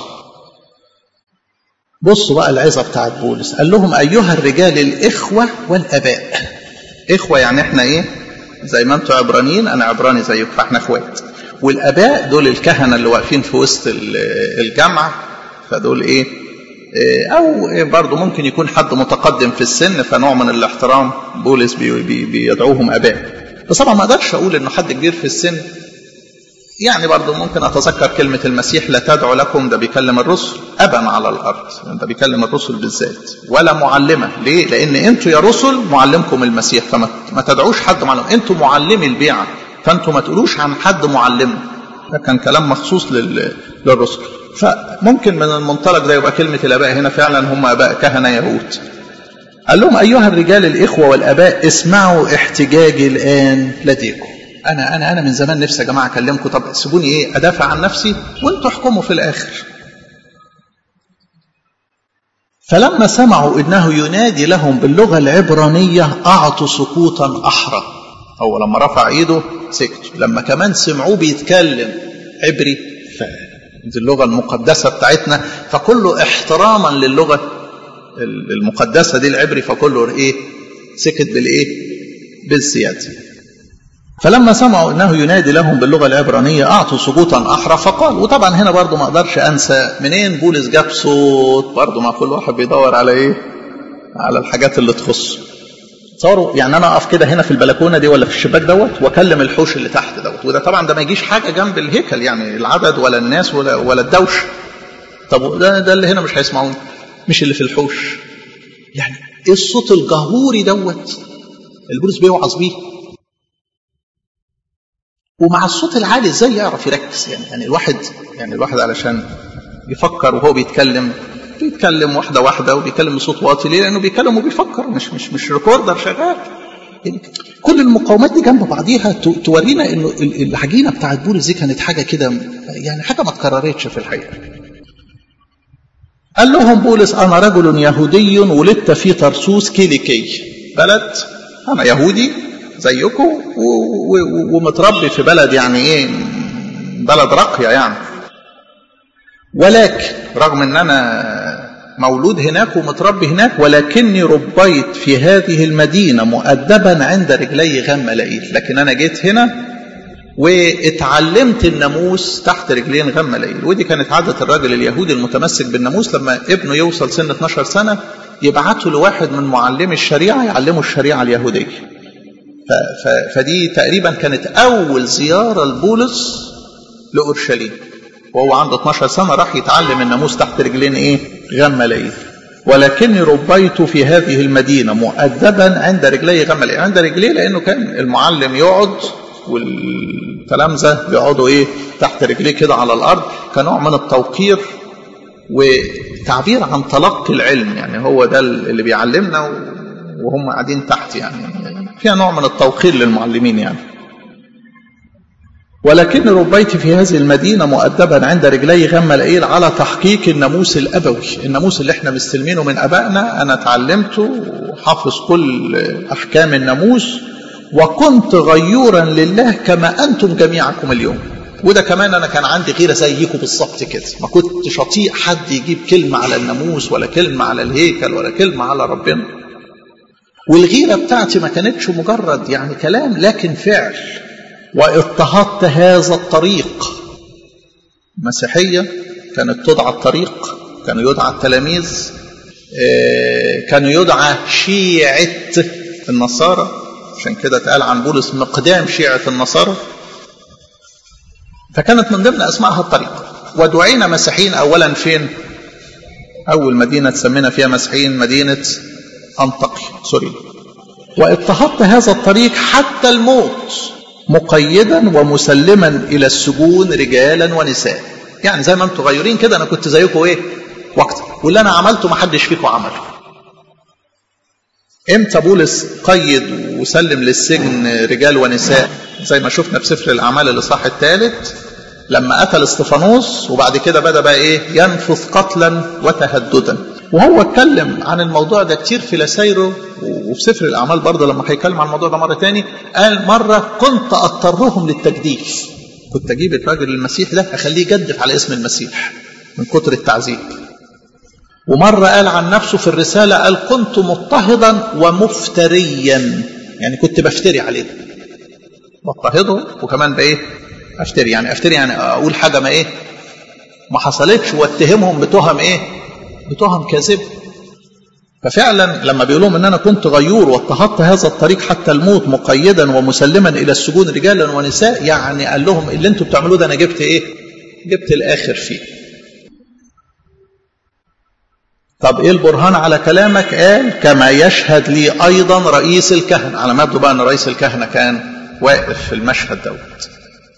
بصوا بقى العظه بتاعت بولس قال لهم ايها الرجال الاخوه والاباء اخوه يعني احنا ايه زي ما انتم عبرانيين انا عبراني زيكم فاحنا اخوات والاباء دول الكهنه اللي واقفين في وسط الجامعه فدول ايه او برضه ممكن يكون حد متقدم في السن فنوع من الاحترام بولس بي بي بيدعوهم اباء بس طبعا ما اقدرش اقول انه حد كبير في السن يعني برضه ممكن اتذكر كلمه المسيح لا تدعو لكم ده بيكلم الرسل ابا على الارض ده بيكلم الرسل بالذات ولا معلمه ليه لان انتوا يا رسل معلمكم المسيح فما تدعوش حد معلم انتوا معلمي البيعه فانتوا ما تقولوش عن حد معلم ده كان كلام مخصوص للرسل فممكن من المنطلق ده يبقى كلمة الآباء هنا فعلا هم آباء كهنة يهود قال لهم أيها الرجال الإخوة والآباء اسمعوا احتجاجي الآن لديكم أنا أنا أنا من زمان نفسي يا جماعة أكلمكم طب سيبوني إيه أدافع عن نفسي وأنتوا احكموا في الآخر فلما سمعوا انه ينادي لهم باللغه العبرانيه اعطوا سكوتا احرى هو لما رفع ايده سكت لما كمان سمعوه بيتكلم عبري دي اللغه المقدسه بتاعتنا فكله احتراما للغه المقدسه دي العبري فكله ايه سكت بالايه بالسياده فلما سمعوا انه ينادي لهم باللغه العبرانيه اعطوا سقوطا احرى فقال وطبعا هنا برضو ما اقدرش انسى منين بولس جاب صوت برضو ما كل واحد بيدور على ايه على الحاجات اللي تخصه تصوروا يعني انا اقف كده هنا في البلكونه دي ولا في الشباك دوت واكلم الحوش اللي تحت دوت وده طبعا ده ما يجيش حاجه جنب الهيكل يعني العدد ولا الناس ولا ولا الدوش طب ده ده اللي هنا مش هيسمعوني مش اللي في الحوش يعني ايه الصوت الجهوري دوت اللي بولس بيوعظ بيه ومع الصوت العالي ازاي يعرف يركز يعني يعني الواحد يعني الواحد علشان يفكر وهو بيتكلم بيتكلم واحده واحده وبيتكلم بصوت واطي ليه؟ لانه بيتكلم وبيفكر مش مش مش ريكوردر شغال يعني كل المقاومات دي جنب بعضيها تورينا انه العجينه بتاعت بولس دي كانت حاجه كده يعني حاجه ما اتكررتش في الحقيقه. قال لهم بولس انا رجل يهودي ولدت في طرسوس كيليكي بلد انا يهودي زيكم ومتربي في بلد يعني ايه بلد راقيه يعني ولكن رغم ان انا مولود هناك ومتربي هناك ولكني ربيت في هذه المدينه مؤدبا عند رجلي غملائيل لكن انا جيت هنا واتعلمت الناموس تحت رجلين غملائيل ودي كانت عاده الراجل اليهودي المتمسك بالناموس لما ابنه يوصل سن 12 سنه يبعته لواحد من معلمي الشريعه يعلمه الشريعه اليهوديه فدي تقريبا كانت اول زياره لبولس لاورشليم وهو عنده 12 سنه راح يتعلم الناموس تحت رجلين ايه غملائيل ولكني ربيت في هذه المدينه مؤدبا عند رجلي غملائيل عند رجليه لانه كان المعلم يقعد والتلامذه بيقعدوا ايه تحت رجليه كده على الارض كنوع من التوقير وتعبير عن تلقي العلم يعني هو ده اللي بيعلمنا وهم قاعدين تحت يعني فيها نوع من التوقير للمعلمين يعني ولكني ربيت في هذه المدينة مؤدبا عند رجلي غملائيل على تحقيق الناموس الأبوي الناموس اللي احنا مستلمينه من أبائنا أنا اتعلمته وحافظ كل أحكام الناموس وكنت غيورا لله كما أنتم جميعكم اليوم وده كمان أنا كان عندي غيرة زيكم بالظبط كده ما كنتش أطيق حد يجيب كلمة على الناموس ولا كلمة على الهيكل ولا كلمة على ربنا والغيرة بتاعتي ما كانتش مجرد يعني كلام لكن فعل واضطهدت هذا الطريق المسيحية كانت تدعى الطريق كانوا يدعى التلاميذ كانوا يدعى شيعة النصارى عشان كده اتقال عن بولس مقدام شيعة النصارى فكانت من ضمن اسمائها الطريق ودعينا مسيحيين اولا فين اول مدينة تسمينا فيها مسيحيين مدينة أنطاكيا سوري واضطهدت هذا الطريق حتى الموت مقيدا ومسلما الى السجون رجالا ونساء يعني زي ما انتم غيورين كده انا كنت زيكم ايه وقت واللي انا عملته ما حدش فيكم عمله امتى بولس قيد وسلم للسجن رجال ونساء زي ما شفنا في سفر الاعمال الاصحاح الثالث لما قتل استفانوس وبعد كده بدا بقى ايه ينفث قتلا وتهددا وهو اتكلم عن الموضوع ده كتير في لسيره وفي سفر الاعمال برضه لما هيتكلم عن الموضوع ده مره تاني قال مره كنت اضطرهم للتجديف كنت اجيب الراجل المسيح ده اخليه يجدف على اسم المسيح من كتر التعذيب ومره قال عن نفسه في الرساله قال كنت مضطهدا ومفتريا يعني كنت بفتري عليه بضطهده وكمان بايه افتري يعني افتري يعني اقول حاجه ما ايه ما حصلتش واتهمهم بتهم ايه بتهم كاذبه ففعلا لما بيقول لهم ان انا كنت غيور واضطهدت هذا الطريق حتى الموت مقيدا ومسلما الى السجون رجالا ونساء يعني قال لهم اللي انتوا بتعملوه ده انا جبت ايه؟ جبت الاخر فيه. طب ايه البرهان على كلامك؟ قال كما يشهد لي ايضا رئيس الكهنه على ما يبدو بقى ان رئيس الكهنه كان واقف في المشهد دوت.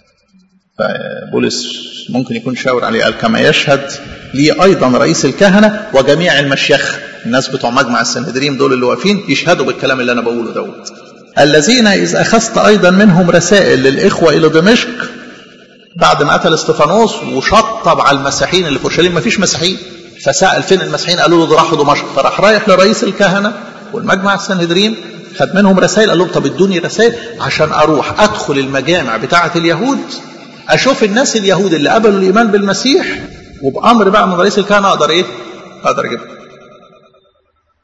فبولس ممكن يكون شاور عليه قال كما يشهد لي ايضا رئيس الكهنه وجميع المشيخ الناس بتوع مجمع السنهدريم دول اللي واقفين يشهدوا بالكلام اللي انا بقوله دوت الذين اذ اخذت ايضا منهم رسائل للاخوه الى دمشق بعد ما قتل استفانوس وشطب على المسيحيين اللي في اورشليم ما فيش مسيحيين فسال فين المسيحيين قالوا له ده راحوا دمشق فراح رايح لرئيس الكهنه والمجمع السنهدريم خد منهم رسائل قال لهم طب ادوني رسائل عشان اروح ادخل المجامع بتاعه اليهود اشوف الناس اليهود اللي قبلوا الايمان بالمسيح وبامر بقى من رئيس الكهنه اقدر ايه؟ اقدر اجيبهم.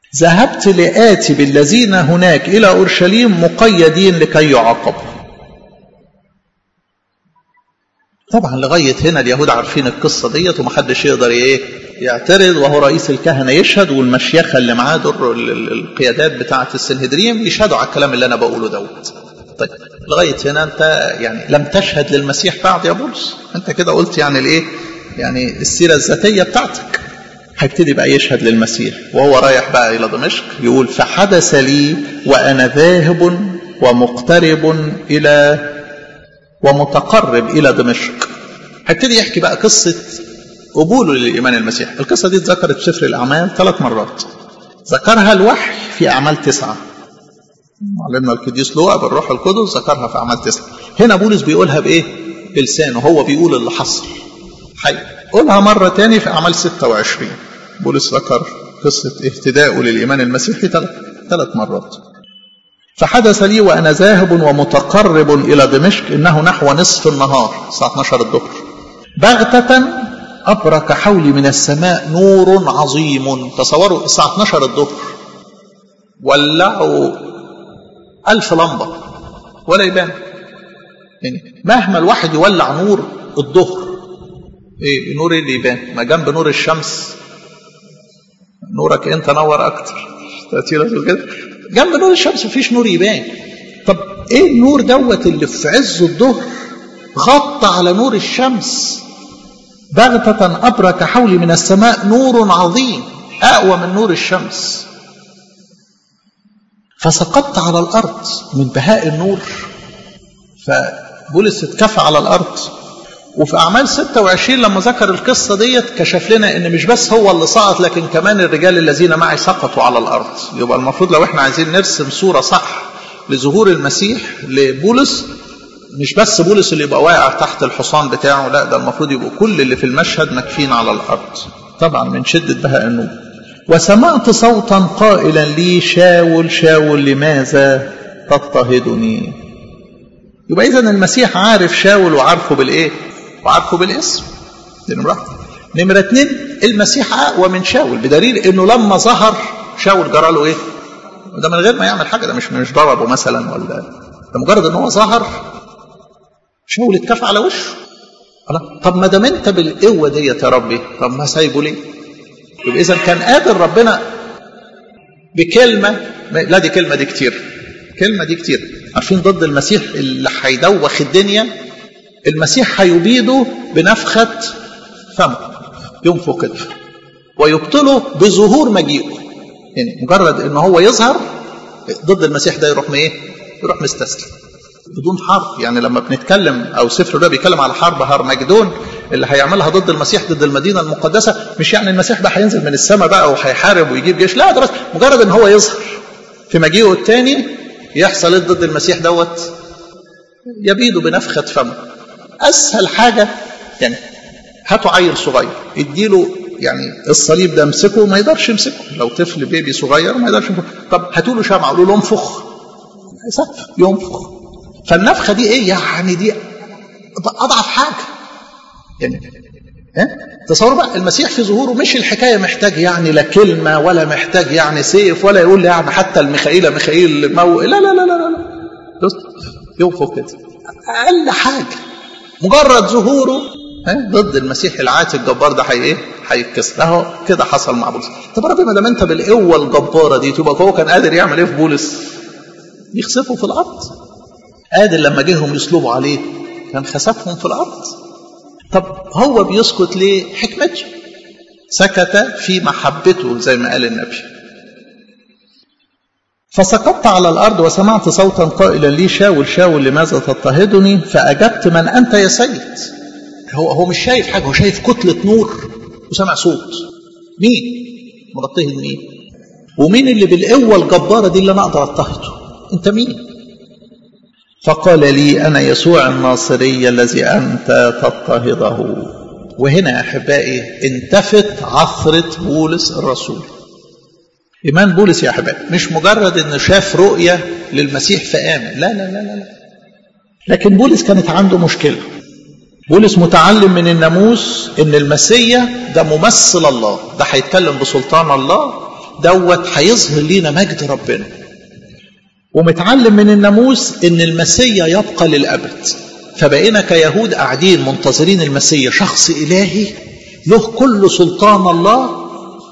ذهبت لآتي بالذين هناك إلى أورشليم مقيدين لكي يعاقبوا طبعا لغاية هنا اليهود عارفين القصة ديت ومحدش يقدر ايه يعترض وهو رئيس الكهنة يشهد والمشيخة اللي معاه دول القيادات بتاعة السنهدريم يشهدوا على الكلام اللي أنا بقوله دوت طيب لغاية هنا أنت يعني لم تشهد للمسيح بعد يا بولس أنت كده قلت يعني الإيه يعني السيرة الذاتية بتاعتك هيبتدي بقى يشهد للمسيح وهو رايح بقى إلى دمشق يقول فحدث لي وأنا ذاهب ومقترب إلى ومتقرب إلى دمشق هيبتدي يحكي بقى قصة قبوله للإيمان المسيح القصة دي اتذكرت في سفر الأعمال ثلاث مرات ذكرها الوحي في أعمال تسعة معلمنا القديس لوقا بالروح القدس ذكرها في أعمال تسعة هنا بولس بيقولها بإيه؟ بلسانه هو بيقول اللي حصل حي قولها مرة تاني في أعمال 26 بولس ذكر قصة اهتدائه للإيمان المسيحي ثلاث مرات فحدث لي وأنا ذاهب ومتقرب إلى دمشق إنه نحو نصف النهار الساعة 12 الظهر بغتة أبرك حولي من السماء نور عظيم تصوروا الساعة 12 الظهر ولعوا ألف لمبة ولا يبان يعني مهما الواحد يولع نور الظهر ايه نور اللي يبان ما جنب نور الشمس نورك انت نور اكتر تأثيرك كده جنب نور الشمس مفيش نور يبان طب ايه النور دوت اللي في عز الظهر غطى على نور الشمس بغتة أبرك حولي من السماء نور عظيم أقوى من نور الشمس فسقطت على الأرض من بهاء النور فبولس اتكفى على الأرض وفي أعمال 26 لما ذكر القصة ديت كشف لنا إن مش بس هو اللي سقط لكن كمان الرجال الذين معي سقطوا على الأرض يبقى المفروض لو إحنا عايزين نرسم صورة صح لظهور المسيح لبولس مش بس بولس اللي يبقى واقع تحت الحصان بتاعه لا ده المفروض يبقوا كل اللي في المشهد مكفين على الأرض طبعا من شدة بهاء النور وسمعت صوتا قائلا لي شاول شاول لماذا تضطهدني يبقى إذا المسيح عارف شاول وعارفه بالإيه وعارفه بالاسم دي نمرة نمرة اتنين المسيح أقوى من شاول بدليل إنه لما ظهر شاول جرى له إيه ده من غير ما يعمل حاجة ده مش مش ضربه مثلا ولا ده مجرد إن هو ظهر شاول اتكفى على وشه الله طب ما دام انت بالقوه ديت يا ربي طب ما سايبه ليه؟ يبقى اذا كان قادر ربنا بكلمه لا دي كلمه دي كتير كلمه دي كتير عارفين ضد المسيح اللي هيدوخ الدنيا المسيح هيبيده بنفخه فمه ينفخ كده ويبطله بظهور مجيئه يعني مجرد ان هو يظهر ضد المسيح ده يروح ايه؟ يروح مستسلم بدون حرب يعني لما بنتكلم او سفر ده بيتكلم على حرب هرمجدون اللي هيعملها ضد المسيح ضد المدينه المقدسه مش يعني المسيح بقى هينزل من السماء بقى وهيحارب ويجيب جيش لا ده بس مجرد ان هو يظهر في مجيئه الثاني يحصل ايه ضد المسيح دوت يبيده بنفخه فمه اسهل حاجه يعني هاتوا عيل صغير اديله يعني الصليب ده امسكه ما يقدرش يمسكه لو طفل بيبي صغير ما يقدرش يمسكه طب هاتوا له شمعه قولوا له انفخ ينفخ فالنفخه دي ايه يعني دي اضعف حاجه يعني ها تصوروا بقى المسيح في ظهوره مش الحكايه محتاج يعني لا كلمه ولا محتاج يعني سيف ولا يقول يعني حتى الميخائيل ميخائيل مو لا لا لا لا لا ينفخ كده اقل حاجه مجرد ظهوره ضد المسيح العاتي الجبار ده هي ايه؟ هيتكسر اهو كده حصل مع بولس طب ربي ما دام انت بالقوه الجباره دي تبقى هو كان قادر يعمل ايه في بولس؟ يخسفه في الارض قادر لما جيهم يصلبوا عليه كان خسفهم في الارض طب هو بيسكت ليه حكمته سكت في محبته زي ما قال النبي فسقطت على الارض وسمعت صوتا قائلا لي شاول شاول لماذا تضطهدني فاجبت من انت يا سيد هو هو مش شايف حاجه هو شايف كتله نور وسمع صوت مين مضطهد مين ومين اللي بالقوه الجباره دي اللي انا اقدر اضطهده انت مين فقال لي أنا يسوع الناصري الذي أنت تضطهده وهنا يا أحبائي انتفت عثرة بولس الرسول إيمان بولس يا أحبائي مش مجرد إنه شاف رؤية للمسيح فآمن لا لا لا لا, لا. لكن بولس كانت عنده مشكلة بولس متعلم من الناموس إن المسيا ده ممثل الله ده هيتكلم بسلطان الله دوت هيظهر لينا مجد ربنا ومتعلم من الناموس ان المسيا يبقى للابد فبقينا كيهود قاعدين منتظرين المسيح شخص إلهي له كل سلطان الله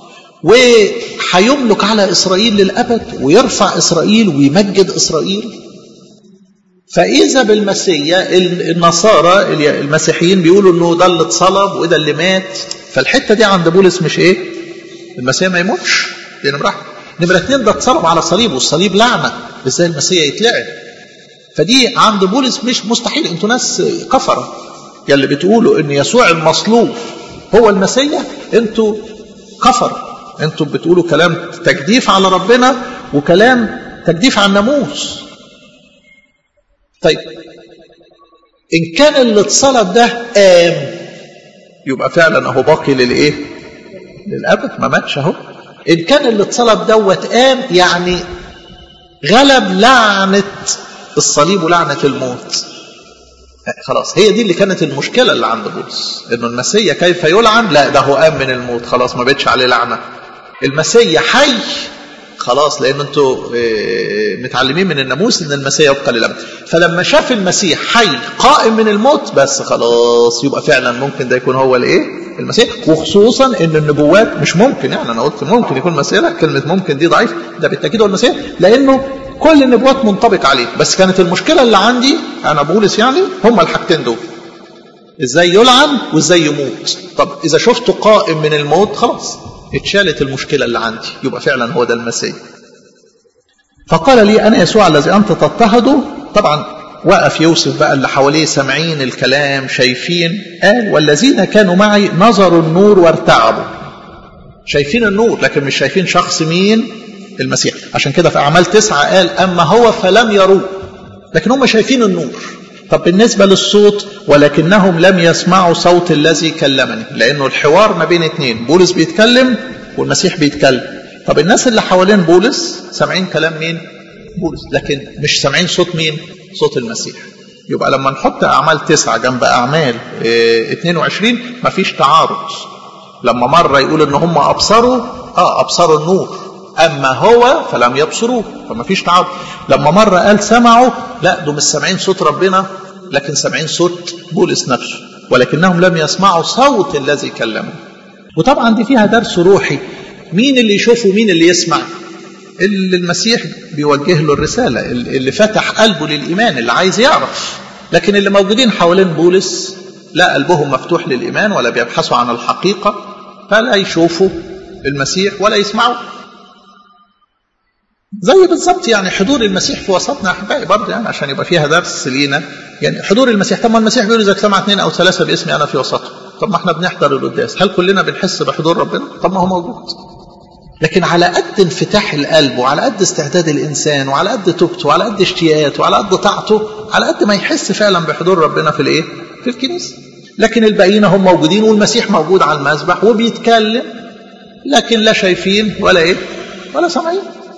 وهيملك على إسرائيل للأبد ويرفع إسرائيل ويمجد إسرائيل فإذا بالمسيح النصارى المسيحيين بيقولوا إنه ده اللي اتصلب وده اللي مات فالحتة دي عند بولس مش إيه؟ المسيح ما يموتش دي نمرة نمرة اتنين ده اتصلب على صليب والصليب لعنة ازاي المسيح يتلعن فدي عند بولس مش مستحيل انتوا ناس كفرة يلي بتقولوا ان يسوع المصلوب هو المسيح انتوا كفر انتوا بتقولوا كلام تجديف على ربنا وكلام تجديف على الناموس طيب ان كان اللي اتصلب ده قام يبقى فعلا اهو باقي للايه للابد ما ماتش اهو ان كان اللي اتصلب دوت قام يعني غلب لعنه الصليب ولعنه الموت خلاص هي دي اللي كانت المشكلة اللي عند بولس انه المسيح كيف يلعن لا ده هو قام من الموت خلاص ما بقتش عليه لعنة المسيح حي خلاص لان انتوا متعلمين من الناموس ان المسيح يبقى للابد فلما شاف المسيح حي قائم من الموت بس خلاص يبقى فعلا ممكن ده يكون هو الايه المسيح وخصوصا ان النبوات مش ممكن يعني انا قلت ممكن يكون المسيح لا كلمه ممكن دي ضعيف ده بالتاكيد هو المسيح لانه كل النبوات منطبق عليه بس كانت المشكله اللي عندي انا بولس يعني هما الحاجتين دول ازاي يلعن وازاي يموت طب اذا شفته قائم من الموت خلاص اتشالت المشكله اللي عندي يبقى فعلا هو ده المسيح فقال لي انا يسوع الذي انت تضطهده طبعا وقف يوسف بقى اللي حواليه سامعين الكلام شايفين قال والذين كانوا معي نظروا النور وارتعبوا شايفين النور لكن مش شايفين شخص مين المسيح عشان كده في أعمال تسعة قال أما هو فلم يروه لكن هم شايفين النور طب بالنسبة للصوت ولكنهم لم يسمعوا صوت الذي كلمني لأنه الحوار ما بين اتنين بولس بيتكلم والمسيح بيتكلم طب الناس اللي حوالين بولس سامعين كلام مين بولس لكن مش سامعين صوت مين صوت المسيح يبقى لما نحط أعمال تسعة جنب أعمال اه 22 مفيش تعارض لما مرة يقول إن هم أبصروا آه أبصروا النور أما هو فلم يبصروه فما فيش تعارض لما مرة قال سمعوا لا دول مش سامعين صوت ربنا لكن سامعين صوت بولس نفسه ولكنهم لم يسمعوا صوت الذي كلمه وطبعا دي فيها درس روحي مين اللي يشوف ومين اللي يسمع اللي المسيح بيوجه له الرسالة اللي فتح قلبه للإيمان اللي عايز يعرف لكن اللي موجودين حوالين بولس لا قلبهم مفتوح للإيمان ولا بيبحثوا عن الحقيقة فلا يشوفوا المسيح ولا يسمعوا زي بالظبط يعني حضور المسيح في وسطنا احبائي برضه يعني عشان يبقى فيها درس لينا يعني حضور المسيح طب ما المسيح بيقول اذا اجتمع اثنين او ثلاثه باسمي انا في وسطهم طب ما احنا بنحضر القداس هل كلنا بنحس بحضور ربنا طب ما هو موجود لكن على قد انفتاح القلب وعلى قد استعداد الانسان وعلى قد توبته وعلى قد اشتياقاته وعلى قد طاعته على قد ما يحس فعلا بحضور ربنا في الايه في الكنيسه لكن الباقيين هم موجودين والمسيح موجود على المذبح وبيتكلم لكن لا شايفين ولا ايه ولا سامعين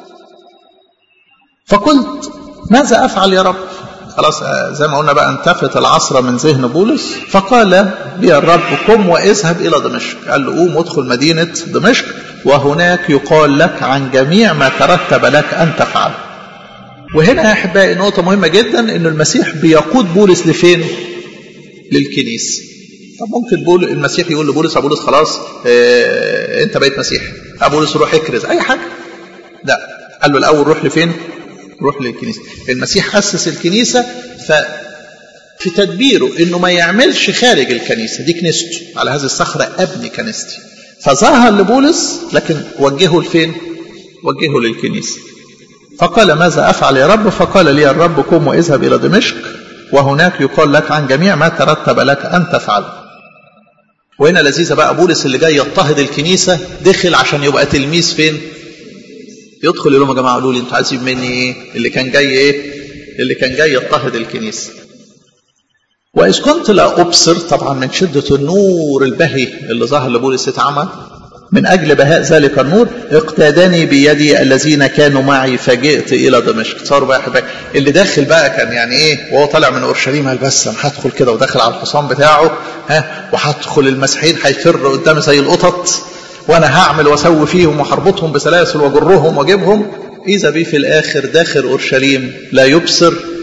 فقلت ماذا افعل يا رب خلاص زي ما قلنا بقى انتفت العصر من ذهن بولس فقال لي الرب قم واذهب الى دمشق قال له قوم ادخل مدينه دمشق وهناك يقال لك عن جميع ما ترتب لك ان تفعله وهنا يا احبائي نقطه مهمه جدا ان المسيح بيقود بولس لفين للكنيسه طب ممكن بول المسيح يقول لبولس يا بولس خلاص اه انت بقيت مسيح يا بولس روح اكرز اي حاجه لا قال له الاول روح لفين روح للكنيسة المسيح أسس الكنيسة ف في تدبيره انه ما يعملش خارج الكنيسه دي كنيسته على هذه الصخره ابني كنيستي فظهر لبولس لكن وجهه لفين وجهه للكنيسه فقال ماذا افعل يا رب فقال لي الرب قم واذهب الى دمشق وهناك يقال لك عن جميع ما ترتب لك ان تفعله وهنا لذيذه بقى بولس اللي جاي يضطهد الكنيسه دخل عشان يبقى تلميذ فين يدخل يقول لهم يا جماعه قولوا لي انتوا عايزين مني ايه اللي كان جاي ايه اللي كان جاي يضطهد الكنيسه وإذ كنت لا أبصر طبعا من شدة النور البهي اللي ظهر لبولس اتعمى من أجل بهاء ذلك النور اقتادني بيدي الذين كانوا معي فجئت إلى دمشق تصوروا بقى يا حبايبي اللي داخل بقى كان يعني إيه وهو طالع من أورشليم قال بس أنا هدخل كده وداخل على الحصان بتاعه ها وهدخل المسيحيين هيفر قدامي زي القطط وأنا هعمل وأسوي فيهم وهربطهم بسلاسل وأجرهم وأجيبهم إذا بي في الآخر داخل أورشليم لا يبصر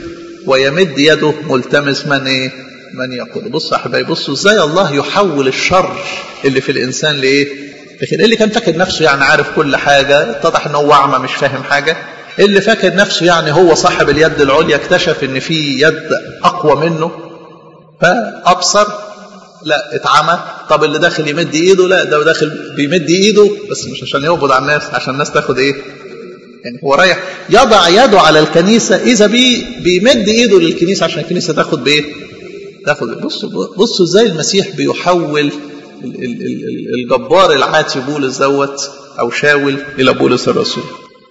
ويمد يده ملتمس من ايه من يقول بصوا يا احبائي بصوا ازاي الله يحول الشر اللي في الانسان لايه لكن اللي كان فاكر نفسه يعني عارف كل حاجه اتضح ان هو اعمى مش فاهم حاجه اللي فاكر نفسه يعني هو صاحب اليد العليا اكتشف ان في يد اقوى منه فابصر لا اتعمى طب اللي داخل يمد ايده لا ده داخل بيمد ايده بس مش عشان يقبض على الناس عشان الناس تاخد ايه يعني هو رايح يضع يده على الكنيسة إذا بي بيمد إيده للكنيسة عشان الكنيسة تاخد بإيه؟ تاخد بصوا بصوا إزاي المسيح بيحول الجبار العاتي بولس دوت أو شاول إلى بولس الرسول.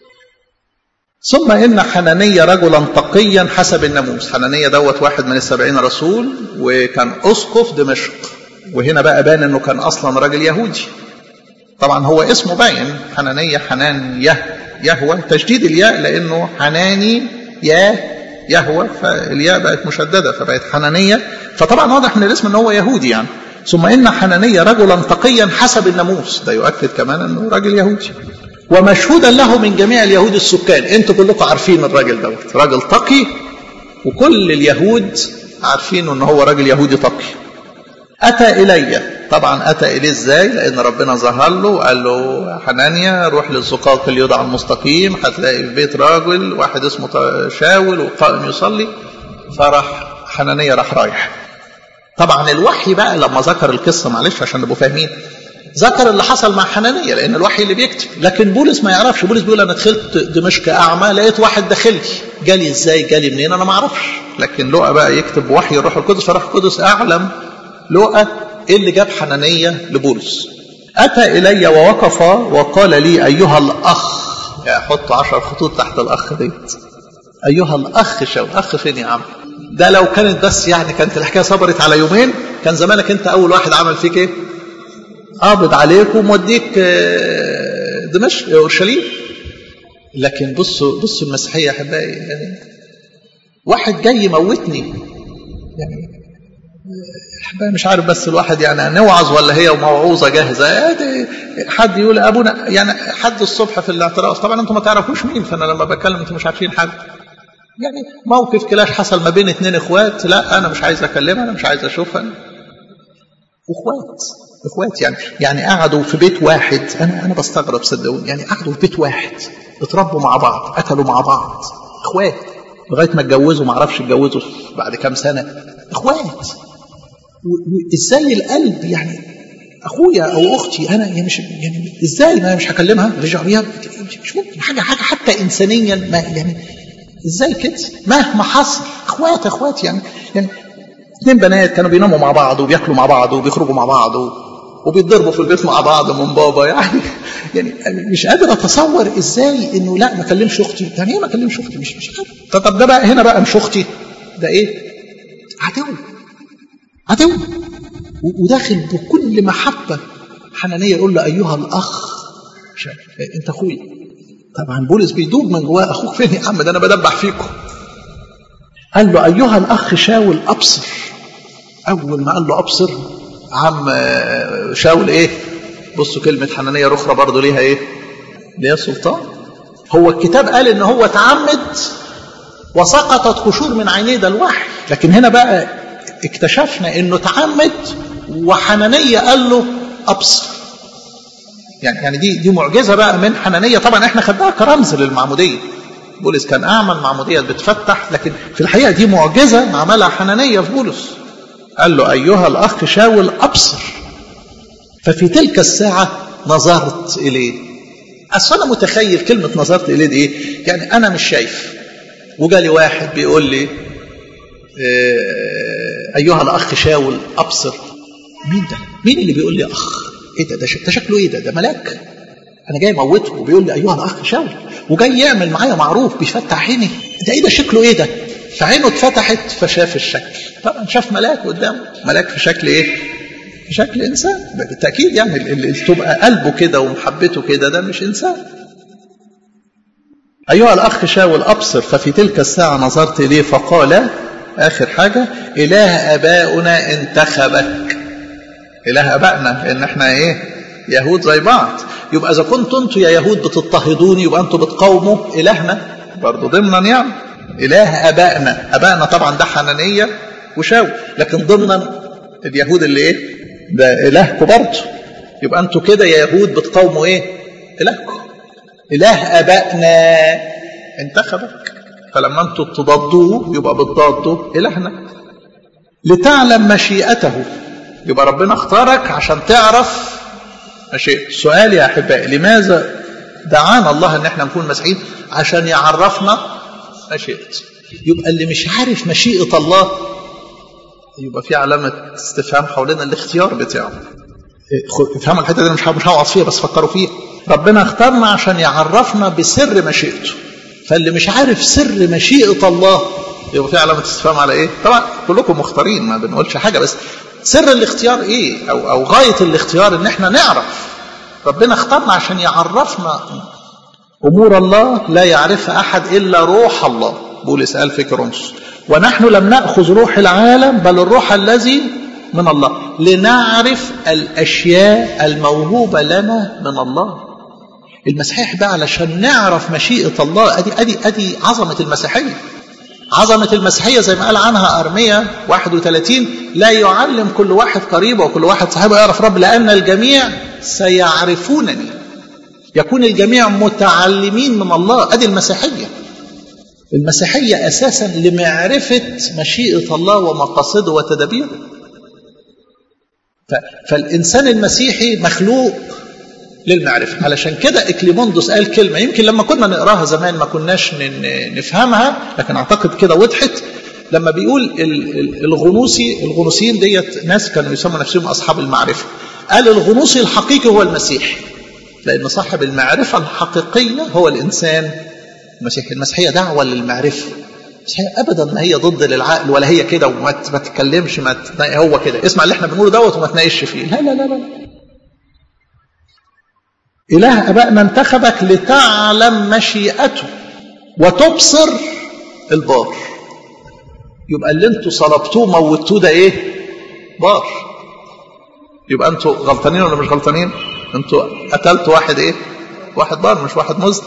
ثم إن حنانية رجلا تقيا حسب الناموس، حنانية دوت واحد من السبعين رسول وكان أسقف دمشق. وهنا بقى بان إنه كان أصلا راجل يهودي. طبعا هو اسمه باين حنانية حنان يه يهوى تشديد الياء لانه حناني يا يهوى فالياء بقت مشدده فبقت حنانيه فطبعا واضح من الاسم ان هو يهودي يعني ثم ان حنانيه رجلا تقيا حسب الناموس ده يؤكد كمان انه راجل يهودي ومشهودا له من جميع اليهود السكان انتوا كلكم عارفين الراجل دوت راجل تقي وكل اليهود عارفين ان هو راجل يهودي تقي اتى الي طبعا اتى اليه ازاي لان ربنا ظهر له وقال له حنانيا روح للزقاق اللي يدعى المستقيم هتلاقي في بيت راجل واحد اسمه شاول وقائم يصلي فراح حنانيا راح رايح طبعا الوحي بقى لما ذكر القصه معلش عشان نبقوا فاهمين ذكر اللي حصل مع حنانيا لان الوحي اللي بيكتب لكن بولس ما يعرفش بولس بيقول انا دخلت دمشق اعمى لقيت واحد داخل لي جالي ازاي جالي منين انا ما اعرفش لكن لقى بقى يكتب وحي الروح القدس فالروح القدس اعلم لقى ايه اللي جاب حنانية لبولس أتى إلي ووقف وقال لي أيها الأخ يعني حط عشر خطوط تحت الأخ ديت أيها الأخ شاول أخ فين يا عم ده لو كانت بس يعني كانت الحكاية صبرت على يومين كان زمانك أنت أول واحد عمل فيك إيه قابض عليك وموديك دمشق أورشليم لكن بصوا بصوا المسيحية يا أحبائي يعني واحد جاي يموتني يعني مش عارف بس الواحد يعني نوعظ ولا هي موعوظه جاهزه حد يقول ابونا يعني حد الصبح في الاعتراف طبعا انتم ما تعرفوش مين فانا لما بتكلم انتم مش عارفين حد يعني موقف كلاش حصل ما بين اتنين اخوات لا انا مش عايز اكلمها انا مش عايز اشوفها اخوات اخوات يعني يعني قعدوا في بيت واحد انا انا بستغرب صدقوني يعني قعدوا في بيت واحد اتربوا مع بعض اكلوا مع بعض اخوات لغايه ما اتجوزوا ما اعرفش اتجوزوا بعد كام سنه اخوات ازاي القلب يعني اخويا او اختي انا يعني مش يعني ازاي ما مش هكلمها رجع بيها مش ممكن حاجه حاجه حتى انسانيا ما يعني ازاي كده مهما حصل اخوات اخوات يعني يعني اثنين بنات كانوا بيناموا مع بعض وبياكلوا مع بعض وبيخرجوا مع بعض وبيتضربوا في البيت مع بعض من بابا يعني يعني مش قادر اتصور ازاي انه لا ما اكلمش اختي يعني ايه ما اكلمش اختي مش مش عارف طب ده بقى هنا بقى مش اختي ده ايه عدو عدو وداخل بكل محبة حنانية يقول له أيها الأخ أنت أخوي طبعا بولس بيدوب من جواه أخوك فين يا عم ده أنا بدبح فيكم قال له أيها الأخ شاول أبصر أول ما قال له أبصر عم شاول إيه بصوا كلمة حنانية أخرى برضه ليها إيه ليها سلطان هو الكتاب قال إن هو تعمد وسقطت قشور من عينيه ده الوحي لكن هنا بقى اكتشفنا انه تعمد وحنانيه قال له ابصر يعني يعني دي دي معجزه بقى من حنانيه طبعا احنا خدناها كرمز للمعموديه بولس كان اعمى المعموديه بتفتح لكن في الحقيقه دي معجزه عملها حنانيه في بولس قال له ايها الاخ شاول ابصر ففي تلك الساعه نظرت اليه اصل انا متخيل كلمه نظرت اليه دي ايه يعني انا مش شايف وجالي واحد بيقول لي ايها الاخ شاول ابصر مين ده مين اللي بيقول لي اخ ايه ده ده شكله ايه ده ده ملاك انا جاي اموته وبيقول لي ايها الاخ شاول وجاي يعمل معايا معروف بيفتح عيني ده ايه ده شكله ايه ده فعينه اتفتحت فشاف الشكل طبعا شاف ملاك قدامه ملاك في شكل ايه في شكل انسان بالتاكيد يعني اللي تبقى قلبه كده ومحبته كده ده مش انسان ايها الاخ شاول ابصر ففي تلك الساعه نظرت اليه فقال آخر حاجة إله أباؤنا انتخبك إله أبائنا لأن إحنا إيه يهود زي بعض يبقى إذا كنتوا أنتوا يا يهود بتضطهدوني يبقى أنتوا بتقاوموا إلهنا برضه ضمنا يعني إله أبائنا أبائنا طبعا ده حنانية وشاو لكن ضمنا اليهود اللي إيه ده إلهكم برضه يبقى أنتوا كده يا يهود بتقاوموا إيه إلهكم إله أبائنا انتخبك فلما أنتوا تضادوه يبقى بتضادوا إلهنا لتعلم مشيئته يبقى ربنا اختارك عشان تعرف مشيئته السؤال يا أحبائي لماذا دعانا الله ان احنا نكون مسيحيين عشان يعرفنا مشيئته يبقى اللي مش عارف مشيئة الله يبقى في علامة استفهام حوالين الاختيار بتاعه افهموا الحتة دي مش مش هوعظ فيها بس فكروا فيها ربنا اختارنا عشان يعرفنا بسر مشيئته فاللي مش عارف سر مشيئة الله يبقى في علامة استفهام على ايه طبعا كلكم مختارين ما بنقولش حاجة بس سر الاختيار ايه او او غاية الاختيار ان احنا نعرف ربنا اختارنا عشان يعرفنا امور الله لا يعرفها احد الا روح الله بولس قال في كورنثوس ونحن لم ناخذ روح العالم بل الروح الذي من الله لنعرف الاشياء الموهوبه لنا من الله المسيح ده علشان نعرف مشيئه الله ادي ادي ادي عظمه المسيحيه عظمة المسيحية زي ما قال عنها أرمية 31 لا يعلم كل واحد قريبه وكل واحد صاحبه يعرف رب لأن الجميع سيعرفونني يكون الجميع متعلمين من الله أدي المسيحية المسيحية أساسا لمعرفة مشيئة الله ومقاصده وتدابيره فالإنسان المسيحي مخلوق للمعرفة علشان كده إكليموندوس قال كلمة يمكن لما كنا نقراها زمان ما كناش نفهمها لكن أعتقد كده وضحت لما بيقول الغنوصي الغنوصيين ديت ناس كانوا يسموا نفسهم أصحاب المعرفة قال الغنوصي الحقيقي هو المسيح لأن صاحب المعرفة الحقيقية هو الإنسان المسيحي المسيحية دعوة للمعرفة المسيحية أبدا ما هي ضد للعقل ولا هي كده وما تتكلمش ما هو كده اسمع اللي احنا بنقوله دوت وما تناقش فيه لا لا لا لا إله أبائنا انتخبك لتعلم مشيئته وتبصر البار يبقى اللي انتوا صلبتوه موتوه ده ايه بار يبقى انتوا غلطانين ولا مش غلطانين انتوا قتلتوا واحد ايه واحد بار مش واحد مزد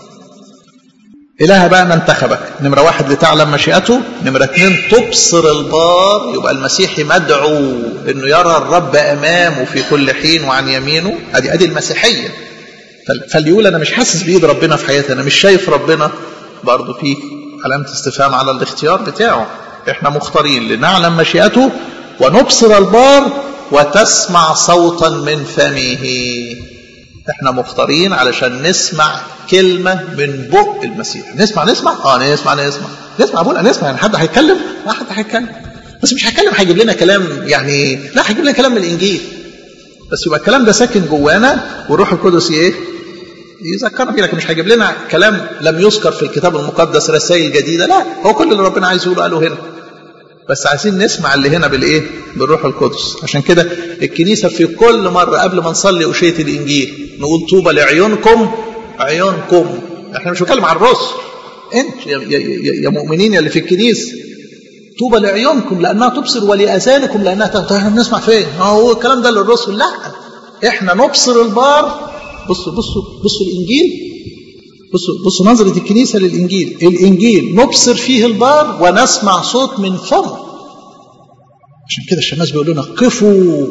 إله بقى انتخبك نمرة واحد لتعلم مشيئته نمرة اتنين تبصر البار يبقى المسيحي مدعو انه يرى الرب امامه في كل حين وعن يمينه ادي ادي المسيحيه فاللي يقول انا مش حاسس بايد ربنا في حياتي انا مش شايف ربنا برضه في علامه استفهام على الاختيار بتاعه احنا مختارين لنعلم مشيئته ونبصر البار وتسمع صوتا من فمه احنا مختارين علشان نسمع كلمه من بق المسيح نسمع نسمع اه نسمع نسمع نسمع ابونا نسمع يعني حد هيتكلم لا حد هيتكلم بس مش هيتكلم هيجيب لنا كلام يعني لا هيجيب لنا كلام من الانجيل بس يبقى الكلام ده ساكن جوانا والروح القدس ايه يذكرنا بيه لكن مش هيجيب لنا كلام لم يذكر في الكتاب المقدس رسائل جديده لا هو كل اللي ربنا عايز يقوله قاله هنا بس عايزين نسمع اللي هنا بالايه بالروح القدس عشان كده الكنيسه في كل مره قبل ما نصلي اشيه الانجيل نقول طوبى لعيونكم عيونكم احنا مش بنتكلم عن الرسل انتوا يا, يا, يا, يا مؤمنين يا اللي في الكنيسه طوبى لعيونكم لانها تبصر ولاذانكم لانها احنا بنسمع فين؟ هو الكلام ده للرسل لا احنا نبصر البار بصوا بصوا بصوا الانجيل بصوا بصوا نظرة الكنيسة للإنجيل الإنجيل نبصر فيه البار ونسمع صوت من فمه عشان كده الشماس بيقول لنا قفوا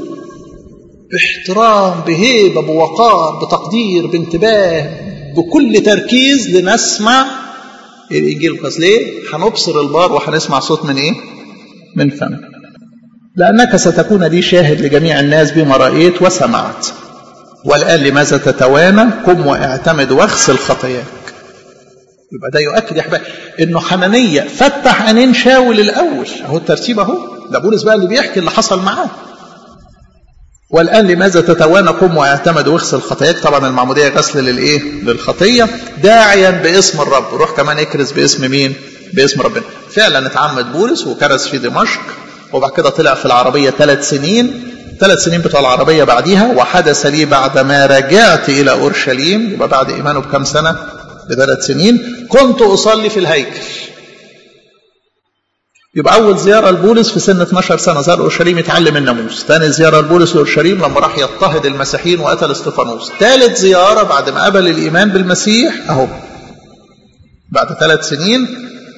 باحترام بهيبة بوقار بتقدير بانتباه بكل تركيز لنسمع الإنجيل القدس ليه؟ هنبصر البار وهنسمع صوت من إيه؟ من فمه لأنك ستكون لي شاهد لجميع الناس بما رأيت وسمعت والآن لماذا تتوانى قم واعتمد واغسل خطاياك يبقى ده يؤكد يا احبابي انه حنانيه فتح عينين شاول الاول اهو الترتيب اهو ده بولس بقى اللي بيحكي اللي حصل معاه والان لماذا تتوانى قم واعتمد واغسل خطاياك طبعا المعموديه غسل للايه للخطيه داعيا باسم الرب روح كمان اكرز باسم مين باسم ربنا فعلا اتعمد بولس وكرز في دمشق وبعد كده طلع في العربيه ثلاث سنين ثلاث سنين بتوع العربية بعديها وحدث لي بعد ما رجعت إلى أورشليم يبقى بعد إيمانه بكم سنة بثلاث سنين كنت أصلي في الهيكل يبقى أول زيارة لبولس في سن 12 سنة زار أورشليم يتعلم الناموس ثاني زيارة لبولس لأورشليم لما راح يضطهد المسيحيين وقتل استفانوس ثالث زيارة بعد ما قبل الإيمان بالمسيح أهو بعد ثلاث سنين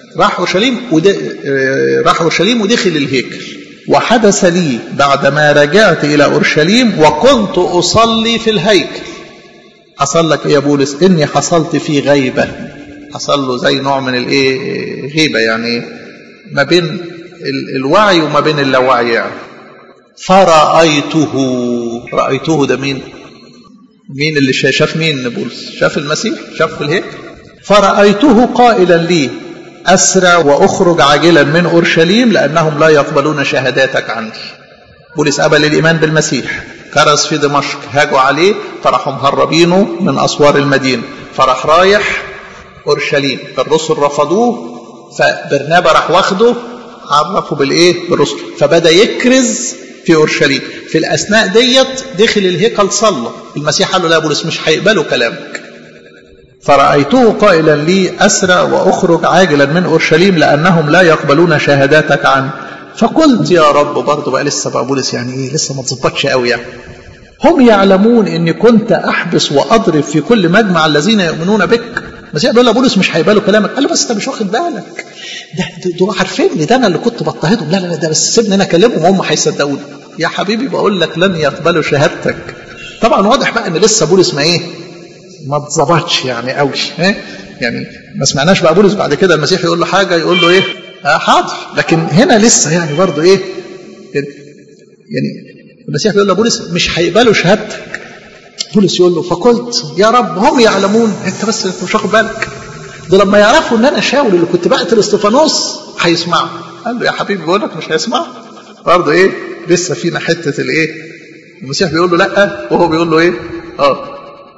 راح اورشليم ود... راح اورشليم ودخل الهيكل وحدث لي بعدما رجعت إلى أورشليم وكنت اصلي في الهيكل حصل لك إيه يا بولس إني حصلت في غيبة حصل له زي نوع من الإيه غيبة يعني ما بين ال- الوعي وما بين اللاوعي يعني فرأيته رأيته ده مين مين اللي شا- شاف مين بولس شاف المسيح شاف في الهيكل فرأيته قائلا لي أسرع وأخرج عاجلا من أورشليم لأنهم لا يقبلون شهاداتك عندي بولس قبل الإيمان بالمسيح كرز في دمشق هاجوا عليه فراحوا مهربينه من أسوار المدينة فراح رايح أورشليم الرسل رفضوه فبرنابا راح واخده عرفه بالإيه بالرسل فبدأ يكرز في أورشليم في الأثناء ديت دخل الهيكل صلى المسيح قال له لا يا بولس مش هيقبلوا كلامك فرأيته قائلا لي أسرع وأخرج عاجلا من أورشليم لأنهم لا يقبلون شهاداتك عني فقلت يا رب برضه بقى لسه بقى بولس يعني إيه لسه ما تظبطش قوي يعني هم يعلمون إني كنت أحبس وأضرب في كل مجمع الذين يؤمنون بك المسيح بيقول له بولس مش هيقبلوا كلامك قال له بس انت مش واخد بالك ده ده- دول عارفين ده انا اللي كنت بضطهدهم لا لا لا ده بس سيبني انا اكلمهم وهم هيصدقوني يا حبيبي بقول لك لن يقبلوا شهادتك طبعا واضح بقى ان لسه بولس ما ايه ما اتظبطش يعني قوي ها يعني ما سمعناش بقى بولس بعد كده المسيح يقول له حاجه يقول له ايه آه حاضر لكن هنا لسه يعني برضه ايه يعني يعني المسيح بيقول له بولس مش هيقبلوا شهادتك بولس يقول له فقلت يا رب هم يعلمون انت بس انت مش واخد بالك ده لما يعرفوا ان انا شاول اللي كنت بقتل استفانوس هيسمعوا قال له يا حبيبي بقول لك مش هيسمعوا برضه ايه لسه فينا حته الايه المسيح بيقول له لا وهو بيقول له ايه اه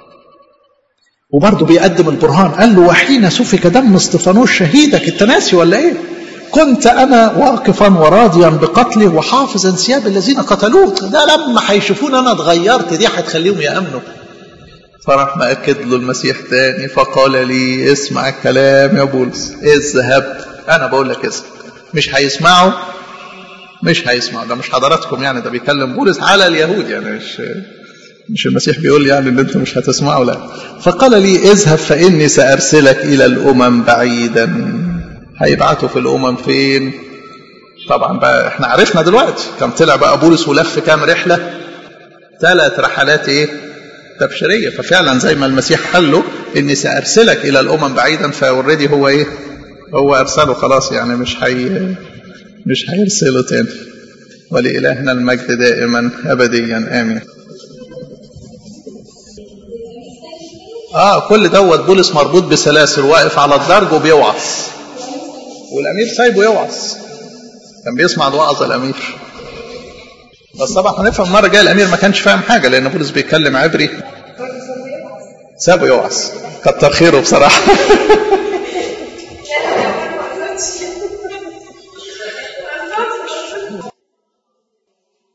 وبرضه بيقدم البرهان قال له وحين سفك دم استفانوس شهيدك انت ناسي ولا ايه كنت انا واقفا وراضيا بقتله وحافظا ثياب الذين قتلوه ده لما هيشوفون انا اتغيرت دي هتخليهم يامنوا فراح مأكد له المسيح تاني فقال لي اسمع الكلام يا بولس اذهب انا بقول لك اذهب مش هيسمعوا مش هيسمعوا ده مش حضراتكم يعني ده بيكلم بولس على اليهود يعني مش مش المسيح بيقول يعني ان انتم مش هتسمعوا لا فقال لي اذهب فاني سارسلك الى الامم بعيدا هيبعتوا في الامم فين طبعا بقى احنا عرفنا دلوقتي كم طلع بقى بولس ولف كام رحله ثلاث رحلات ايه تبشيريه ففعلا زي ما المسيح قال له اني سارسلك الى الامم بعيدا فاوريدي هو ايه هو ارسله خلاص يعني مش هي مش هيرسله تاني ولإلهنا المجد دائما أبديا آمين اه كل دوت بولس مربوط بسلاسل واقف على الدرج وبيوعظ والامير سايبه يوعظ كان بيسمع الوعظ الامير بس طبعا هنفهم المره الجايه الامير ما كانش فاهم حاجه لان بولس بيتكلم عبري سابه يوعظ كتر خيره بصراحه